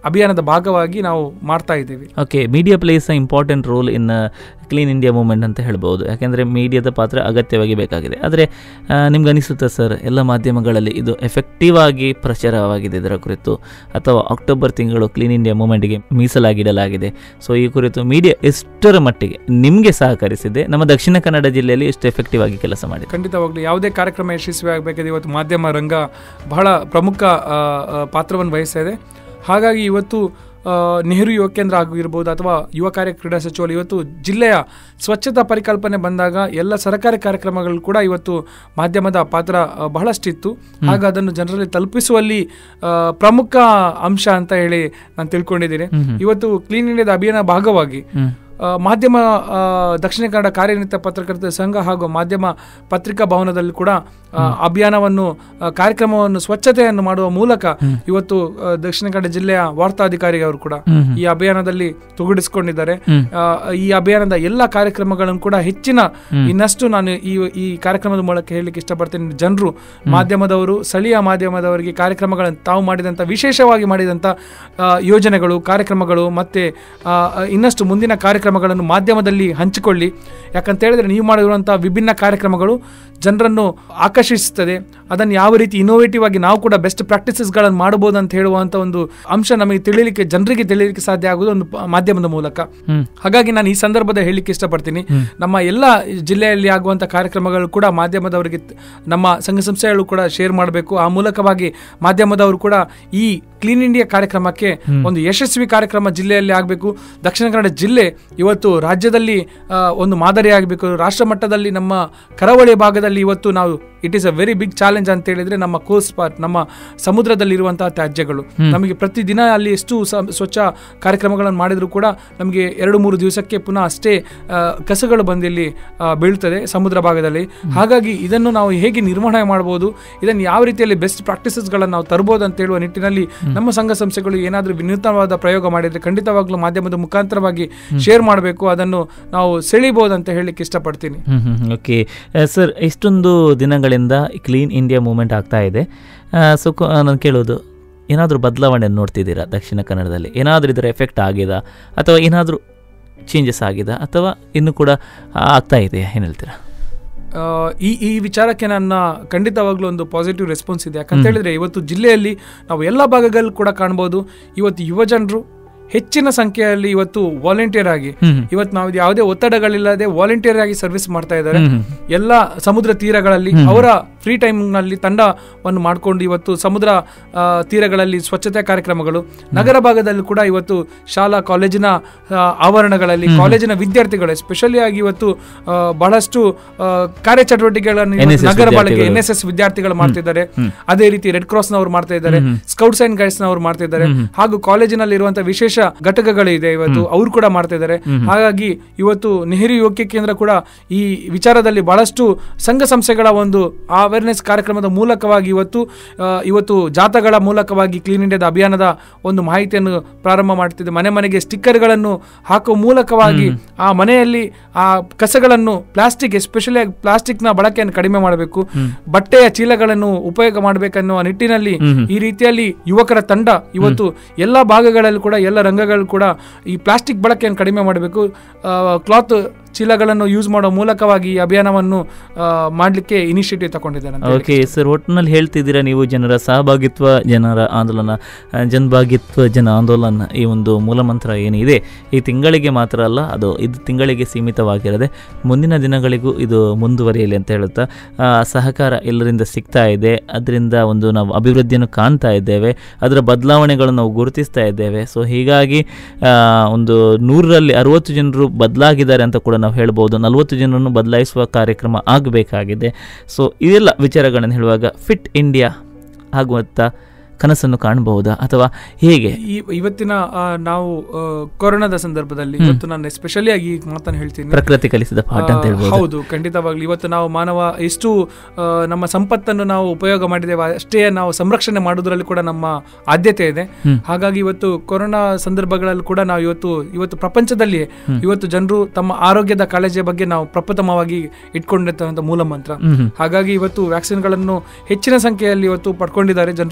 ಅಭಿಯಾನದ ಭಾಗವಾಗಿ ನಾವು ಮಾಡ್ತಾ ಇದ್ದೀವಿ okay media plays a important role in clean India movement ಅಂತ ಹೇಳ್ಬೋದು ಯಾಕೆಂದರೆ ಮೀಡಿಯಾದ ಪಾತ್ರ ಅಗತ್ಯವಾಗಿ ಬೇಕಾಗಿದೆ ಆದರೆ ನಿಮ್ಗೆ ಅನಿಸುತ್ತಾ ಸರ್ ಎಲ್ಲ ಮಾಧ್ಯಮಗಳಲ್ಲಿ ಇದು ಎಫೆಕ್ಟಿವ್ ಆಗಿ ಪ್ರಚಾರವಾಗಿದೆ ಇದರ ಕುರಿತು ಅಥವಾ ಅಕ್ಟೋಬರ್ ತಿಂಗಳು ಕ್ಲೀನ್ ಇಂಡಿಯಾ ಮೂವ್ಮೆಂಟ್ಗೆ ಮೀಸಲಾಗಿಡಲಾಗಿದೆ ಸೊ ಈ ಕುರಿತು ಮೀಡಿಯಾ ಎಷ್ಟರ ಮಟ್ಟಿಗೆ ನಿಮಗೆ ಸಹಕರಿಸಿದೆ ನಮ್ಮ ದಕ್ಷಿಣ ಕನ್ನಡ ಜಿಲ್ಲೆಯಲ್ಲಿ ಎಷ್ಟು ಎಫೆಕ್ಟಿವ್ ಆಗಿ ಕೆಲಸ ಮಾಡಿದೆ ಖಂಡಿತವಾಗ್ಲೂ ಯಾವುದೇ ಕಾರ್ಯಕ್ರಮ ಯಶಸ್ವಿ ಆಗಬೇಕಾದ್ರೆ ಇವತ್ತು ಮಾಧ್ಯಮ ರಂಗ ಬಹಳ ಪ್ರಮುಖ ಆ, ಆ, ಪಾತ್ರವನ್ನು ವಹಿಸ್ತಾ ಇದೆ ಹಾಗಾಗಿ ಇವತ್ತು ಆ, ನೆಹರು ಯುವ ಕೇಂದ್ರ ಆಗಿರ್ಬೋದು ಅಥವಾ ಯುವ ಕಾರ್ಯ ಕ್ರೀಡಾ ಸಚಿವಾಲಯ ಇವತ್ತು ಜಿಲ್ಲೆಯ ಸ್ವಚ್ಛತಾ ಪರಿಕಲ್ಪನೆ ಬಂದಾಗ ಎಲ್ಲ ಸರ್ಕಾರಿ ಕಾರ್ಯಕ್ರಮಗಳು ಕೂಡ ಇವತ್ತು ಮಾಧ್ಯಮದ ಪಾತ್ರ ಆ, ಬಹಳಷ್ಟಿತ್ತು ಹಾಗ ಅದನ್ನು ಜನರಲ್ಲಿ ತಲುಪಿಸುವಲ್ಲಿ ಆ, ಪ್ರಮುಖ ಅಂಶ ಅಂತ ಹೇಳಿ ನಾನು ತಿಳ್ಕೊಂಡಿದ್ದೀನಿ ಇವತ್ತು ಕ್ಲೀನ್ ಇಂಡಿಯಾದ ಅಭಿಯಾನ ಭಾಗವಾಗಿ ಆ, ಮಾಧ್ಯಮ ಆ, ದಕ್ಷಿಣ ಕನ್ನಡ ಕಾರ್ಯನಿರತ ಪತ್ರಕರ್ತರ ಸಂಘ ಹಾಗೂ ಮಾಧ್ಯಮ ಪತ್ರಿಕಾ ಭವನದಲ್ಲಿ ಕೂಡ ಆ, ಅಭಿಯಾನವನ್ನು ಆ, ಕಾರ್ಯಕ್ರಮವನ್ನು ಸ್ವಚ್ಛತೆಯನ್ನು ಮಾಡುವ ಮೂಲಕ ಇವತ್ತು ಆ, ದಕ್ಷಿಣ ಕನ್ನಡ ಜಿಲ್ಲೆಯ ವಾರ್ತಾಧಿಕಾರಿ ಅವರು ಕೂಡ ಈ ಅಭಿಯಾನದಲ್ಲಿ ತೊಡಗಿಸಿಕೊಂಡಿದ್ದಾರೆ ಆ, ಈ ಅಭಿಯಾನದ ಎಲ್ಲ ಕಾರ್ಯಕ್ರಮಗಳನ್ನು ಕೂಡ ಹೆಚ್ಚಿನ ಇನ್ನಷ್ಟು ನಾನು ಈ ಈ ಕಾರ್ಯಕ್ರಮದ ಮೂಲಕ ಹೇಳಲಿಕ್ಕೆ ಇಷ್ಟಪಡ್ತೇನೆ ಜನರು ಮಾಧ್ಯಮದವರು ಸ್ಥಳೀಯ ಮಾಧ್ಯಮದವರಿಗೆ ಕಾರ್ಯಕ್ರಮಗಳನ್ನು ತಾವು ಮಾಡಿದಂಥ ವಿಶೇಷವಾಗಿ ಮಾಡಿದಂಥ ಆ, ಯೋಜನೆಗಳು ಕಾರ್ಯಕ್ರಮಗಳು ಮತ್ತೆ ಆ, ಇನ್ನಷ್ಟು ಮುಂದಿನ ಕಾರ್ಯಕ್ರಮಗಳನ್ನು ಮಾಧ್ಯಮದಲ್ಲಿ ಹಂಚಿಕೊಳ್ಳಿ ಯಾಕಂತ ಹೇಳಿದ್ರೆ ನೀವು ಮಾಡಿರುವಂಥ ವಿಭಿನ್ನ ಕಾರ್ಯಕ್ರಮಗಳು ಜನರನ್ನು ಆಕರ್ಷಿಸುತ್ತದೆ ಅದನ್ನು ಯಾವ ರೀತಿ ಇನೋವೇಟಿವ್ ಆಗಿ ನಾವು ಕೂಡ ಬೆಸ್ಟ್ ಪ್ರಾಕ್ಟೀಸಸ್ಗಳನ್ನು ಮಾಡಬಹುದು ಅಂತ ಹೇಳುವಂಥ ಒಂದು ಅಂಶ ನಮಗೆ ತಿಳಿಯಲಿಕ್ಕೆ ಜನರಿಗೆ ತಿಳಿಯಲಿಕ್ಕೆ ಸಾಧ್ಯ ಆಗುವುದು ಒಂದು ಪ- ಮಾಧ್ಯಮದ ಮೂಲಕ ಹಾಗಾಗಿ ನಾನು ಈ ಸಂದರ್ಭದ ಹೇಳಲಿಕ್ಕೆ ಇಷ್ಟಪಡ್ತೀನಿ ನಮ್ಮ ಎಲ್ಲ ಜಿಲ್ಲೆಯಲ್ಲಿ ಆಗುವಂಥ ಕಾರ್ಯಕ್ರಮಗಳು ಕೂಡ ಮಾಧ್ಯಮದವರಿಗೆ ತ- ನಮ್ಮ ಸಂಘ ಸಂಸ್ಥೆಗಳು ಕೂಡ ಶೇರ್ ಮಾಡಬೇಕು ಆ ಮೂಲಕವಾಗಿ ಮಾಧ್ಯಮದವರು ಕೂಡ ಈ ಕ್ಲೀನ್ ಇಂಡಿಯಾ ಕಾರ್ಯಕ್ರಮಕ್ಕೆ ಒಂದು ಯಶಸ್ವಿ ಕಾರ್ಯಕ್ರಮ ಜಿಲ್ಲೆಯಲ್ಲಿ ಆಗಬೇಕು ದಕ್ಷಿಣ ಕನ್ನಡ ಜಿಲ್ಲೆ ಇವತ್ತು ರಾಜ್ಯದಲ್ಲಿ ಆ, ಒಂದು ಮಾದರಿ ಆಗಬೇಕು ರಾಷ್ಟ್ರ ಮಟ್ಟದಲ್ಲಿ ನಮ್ಮ ಕರಾವಳಿ ಭಾಗದಲ್ಲಿ ಇವತ್ತು ನಾವು it is a very big challenge ಅಂತ ಹೇಳಿದ್ರೆ ನಮ್ಮ ಕೋಸ್ಟ್ ಪಾರ್ಟ್ ನಮ್ಮ ಸಮುದ್ರದಲ್ಲಿ ಇರುವಂತಹ ತ್ಯಾಜ್ಯಗಳು ನಮಗೆ ಪ್ರತಿದಿನ ಅಲ್ಲಿ ಎಷ್ಟು ಸ- ಸ್ವಚ್ಛ ಕಾರ್ಯಕ್ರಮಗಳನ್ನು ಮಾಡಿದ್ರು ಕೂಡ ನಮಗೆ ಎರಡು ಮೂರು ದಿವಸಕ್ಕೆ ಪುನಃ ಅಷ್ಟೇ ಆ, ಕಸಗಳು ಬಂದು ಇಲ್ಲಿ ಆ, ಬೀಳ್ತದೆ ಸಮುದ್ರ ಭಾಗದಲ್ಲಿ ಹಾಗಾಗಿ ಇದನ್ನು ನಾವು ಹೇಗೆ ನಿರ್ವಹಣೆ ಮಾಡಬಹುದು ಇದನ್ನು ಯಾವ ರೀತಿಯಲ್ಲಿ ಬೆಸ್ಟ್ ಪ್ರಾಕ್ಟೀಸಸ್ಗಳನ್ನು ನಾವು ತರಬಹುದು ಅಂತ ಹೇಳುವ ನಿಟ್ಟಿನಲ್ಲಿ ನಮ್ಮ ಸಂಘ ಸಂಸ್ಥೆಗಳು ಏನಾದರೂ ವಿನೂತನವಾದ ಪ್ರಯೋಗ ಮಾಡಿದ್ರೆ ಖಂಡಿತವಾಗ್ಲೂ ಮಾಧ್ಯಮದ ಮುಖಾಂತರವಾಗಿ ಶೇರ್ ಮಾಡಬೇಕು ಅದನ್ನು ನಾವು ಸೆಳಿಬಹುದು ಅಂತ ಹೇಳಲಿಕ್ಕೆ ಇಷ್ಟಪಡ್ತೀನಿ ಓಕೆ ಸರ್ ಇಷ್ಟೊಂದು ದಿನಗಳಿಂದ ಕ್ಲೀನ್ ಇಂಡಿಯಾ ಮೂವ್ಮೆಂಟ್ ಆಗ್ತಾ ಇದೆ ಸೊ ನಾನು ಕೇಳೋದು ಏನಾದರೂ ಬದಲಾವಣೆ ನೋಡ್ತಿದ್ದೀರಾ ದಕ್ಷಿಣ ಕನ್ನಡದಲ್ಲಿ ಏನಾದರೂ ಇದರ ಎಫೆಕ್ಟ್ ಆಗಿದೆ ಅಥವಾ ಏನಾದರೂ ಚೇಂಜಸ್ ಆಗಿದೆ ಅಥವಾ ಇನ್ನೂ ಕೂಡ ಆಗ್ತಾ ಇದೆಯಾ ಏನು ಹೇಳ್ತೀರಾ ಆ, ಈ ಈ ವಿಚಾರಕ್ಕೆ ನನ್ನ ಖಂಡಿತವಾಗ್ಲೂ ಒಂದು ಪಾಸಿಟಿವ್ ರೆಸ್ಪಾನ್ಸ್ ಇದೆ ಯಾಕಂತ ಹೇಳಿದ್ರೆ ಇವತ್ತು ಜಿಲ್ಲೆಯಲ್ಲಿ ನಾವು ಎಲ್ಲ ಭಾಗಗಳಲ್ಲಿ ಕೂಡ ಕಾಣ್ಬೋದು ಇವತ್ತು ಯುವ ಜನರು ಹೆಚ್ಚಿನ ಸಂಖ್ಯೆಯಲ್ಲಿ ಇವತ್ತು ವಾಲಂಟಿಯರ್ ಆಗಿ ಇವತ್ತು ನಾವು ಯಾವುದೇ ಒತ್ತಡಗಳಿಲ್ಲದೆ ವಾಲಂಟಿಯರ್ ಆಗಿ ಸರ್ವಿಸ್ ಮಾಡ್ತಾ ಇದ್ದಾರೆ ಎಲ್ಲ ಸಮುದ್ರ ತೀರಗಳಲ್ಲಿ ಅವರ ಫ್ರೀ ಟೈಮ್ ನಲ್ಲಿ ತಂಡವನ್ನು ಮಾಡಿಕೊಂಡು ಇವತ್ತು ಸಮುದ್ರ ಆ, ತೀರಗಳಲ್ಲಿ ಸ್ವಚ್ಛತೆ ಕಾರ್ಯಕ್ರಮಗಳು ನಗರ ಭಾಗದಲ್ಲಿ ಕೂಡ ಇವತ್ತು ಶಾಲಾ ಕಾಲೇಜಿನ ಆ, ಆವರಣಗಳಲ್ಲಿ ಕಾಲೇಜಿನ ವಿದ್ಯಾರ್ಥಿಗಳು ಎಸ್ಪೆಷಲಿ ಆಗಿ ಇವತ್ತು ಆ, ಬಹಳಷ್ಟು ಆ, ಕಾರ್ಯಚಟುವಟಿಕೆಗಳನ್ನು ಇವತ್ತು NSS ನಗರ ಬಳಕೆ ವಿದ್ಯಾರ್ಥಿಗಳು. ಎನ್ ಎಸ್ ಎಸ್ ವಿದ್ಯಾರ್ಥಿಗಳು ಮಾಡ್ತಿದ್ದಾರೆ ಅದೇ ರೀತಿ ರೆಡ್ ಕ್ರಾಸ್ ನವರು ಮಾಡ್ತಾ ಇದ್ದಾರೆ ಸ್ಕೌಟ್ಸ್ ಅಂಡ್ ಗೈಡ್ಸ್ ನವರು ಮಾಡ್ತಾ ಇದ್ದಾರೆ ಹಾಗೂ ಕಾಲೇಜಿನಲ್ಲಿ ಇರುವಂತಹ ವಿಶೇಷ ಘಟಕಗಳಿದೆ ಇವತ್ತು ಅವರು ಕೂಡ ಮಾಡ್ತಾ ಇದ್ದಾರೆ ಹಾಗಾಗಿ ಇವತ್ತು ನೆಹರು ಯುವಕ ಕೇಂದ್ರ ಕೂಡ ಈ ವಿಚಾರದಲ್ಲಿ ಬಹಳಷ್ಟು ಸಂಘ ಸಂಸ್ಥೆಗಳ ಒಂದು ಅವೇರ್ನೆಸ್ ಕಾರ್ಯಕ್ರಮದ ಮೂಲಕವಾಗಿ ಇವತ್ತು ಆ, ಇವತ್ತು ಜಾಥಾಗಳ ಮೂಲಕವಾಗಿ ಕ್ಲೀನ್ ಇಂಡಿಯಾದ ಅಭಿಯಾನದ ಒಂದು ಮಾಹಿತಿಯನ್ನು ಪ್ರಾರಂಭ ಮಾಡ್ತಿದೆ ಮನೆ ಮನೆಗೆ ಸ್ಟಿಕ್ಕರ್ಗಳನ್ನು ಹಾಕುವ ಮೂಲಕವಾಗಿ ಆ ಮನೆಯಲ್ಲಿ ಆ ಕಸಗಳನ್ನು ಪ್ಲಾಸ್ಟಿಕ್ ಎಸ್ಪೆಷಲಿ ಆಗಿ ಪ್ಲಾಸ್ಟಿಕ್ನ ಬಳಕೆಯನ್ನು ಕಡಿಮೆ ಮಾಡಬೇಕು ಬಟ್ಟೆಯ ಚೀಲಗಳನ್ನು ಉಪಯೋಗ ಮಾಡಬೇಕನ್ನುವ ನಿಟ್ಟಿನಲ್ಲಿ ಈ ರೀತಿಯಲ್ಲಿ ಯುವಕರ ತಂಡ ಇವತ್ತು ಎಲ್ಲ ಭಾಗಗಳಲ್ಲಿ ಕೂಡ ಎಲ್ಲ ರಂಗಗಳು ಕೂಡ ಈ ಪ್ಲಾಸ್ಟಿಕ್ ಬಳಕೆಯನ್ನು ಕಡಿಮೆ ಮಾಡಬೇಕು ಕ್ಲಾತ್ ಚೀಲಗಳನ್ನು ಯೂಸ್ ಮಾಡೋ ಮೂಲಕವಾಗಿ ಈ ಅಭಿಯಾನವನ್ನು ಮಾಡಲಿಕ್ಕೆ ಇನಿಷಿಯೇಟಿವ್ ತಗೊಂಡಿದ್ದಾರೆ ಅಂತ ಹೇಳಿ. ಓಕೆ ಸರ್ ಒಟ್ಟಿನಲ್ಲಿ ಹೇಳ್ತಿದ್ದೀರಾ ನೀವು ಜನರ ಸಹಭಾಗಿತ್ವ ಜನರ ಆಂದೋಲನ ಆ, ಜನಭಾಗಿತ್ವ ಜನ ಆಂದೋಲನ ಈ ಒಂದು ಮೂಲಮಂತ್ರ ಏನಿದೆ ಈ ತಿಂಗಳಿಗೆ ಮಾತ್ರ ಅಲ್ಲ ಅದು ಇದು ತಿಂಗಳಿಗೆ ಸೀಮಿತವಾಗಿರದೆ ಮುಂದಿನ ದಿನಗಳಿಗೂ ಇದು ಮುಂದುವರಿಯಲಿ ಅಂತ ಹೇಳುತ್ತಾ ಆ, ಸಹಕಾರ ಎಲ್ಲರಿಂದ ಸಿಗ್ತಾ ಇದೆ ಅದರಿಂದ ಒಂದು ನಾವು ಅಭಿವೃದ್ಧಿಯನ್ನು ಕಾಣ್ತಾ ಇದ್ದೇವೆ ಅದರ ಬದಲಾವಣೆಗಳನ್ನು ನಾವು ಗುರುತಿಸ್ತಾ ಇದ್ದೇವೆ ಸೊ ಹೀಗಾಗಿ ಆ, ಒಂದು ನೂರರಲ್ಲಿ ಅರವತ್ತು ಜನರು ಬದಲಾಗಿದ್ದಾರೆ ಅಂತ ಕೂಡ ನಾವು ಹೇಳ್ಬೋದು ನಲವತ್ತು ಜನರನ್ನು ಬದಲಾಯಿಸುವ ಕಾರ್ಯಕ್ರಮ ಆಗಬೇಕಾಗಿದೆ ಸೊ ಇದೆಲ್ಲ ವಿಚಾರಗಳನ್ನು ಹೇಳುವಾಗ ಫಿಟ್ ಇಂಡಿಯಾ ಆಗುವಂಥ ಕನಸನ್ನು ಕಾಣಬಹುದಾ ಅಥವಾ ಹೇಗೆ ಈ ಇವತ್ತಿನ ಆ, ನಾವು ಆ, ಕೊರೋನಾದ ಸಂದರ್ಭದಲ್ಲಿ ಇವತ್ತು ನಾನು ಎಸ್ಪೆಷಲಿ ಆಗಿ ಈ ಮಾತನ್ನು ಹೇಳ್ತೀನಿ ಪ್ರಕೃತಿ ಕಲಿಸಿದ ಪಾಠ ಅಂತ ಆ, ಹೇಳ್ಬೋದು ಹೌದು ಖಂಡಿತವಾಗ್ಲಿ ಇವತ್ತು ನಾವು ಮಾನವ ಎಷ್ಟು ಆ, ನಮ್ಮ ಸಂಪತ್ತನ್ನು ನಾವು ಉಪಯೋಗ ಮಾಡಿದ್ದೇವೆ ಅಷ್ಟೇ ನಾವು ಸಂರಕ್ಷಣೆ ಮಾಡೋದ್ರಲ್ಲಿ ಕೂಡ ನಮ್ಮ ಆದ್ಯತೆ ಇದೆ ಹಾಗಾಗಿ ಇವತ್ತು ಕೊರೋನಾ ಸಂದರ್ಭಗಳಲ್ಲಿ ಕೂಡ ನಾವು ಇವತ್ತು ಇವತ್ತು ಪ್ರಪಂಚದಲ್ಲಿ ಇವತ್ತು ಜನರು ತಮ್ಮ ಆರೋಗ್ಯದ ಕಾಳಜಿಯ ಬಗ್ಗೆ ನಾವು ಪ್ರಪ್ರಥಮವಾಗಿ ಇಟ್ಕೊಂಡಿರ್ತಕ್ಕಂಥ ಮೂಲ ಮಂತ್ರ ಹಾಗಾಗಿ ಇವತ್ತು ವ್ಯಾಕ್ಸಿನ್ಗಳನ್ನು ಹೆಚ್ಚಿನ ಸಂಖ್ಯೆಯಲ್ಲಿ ಇವತ್ತು ಪಡ್ಕೊಂಡಿದ್ದಾರೆ ಜನರು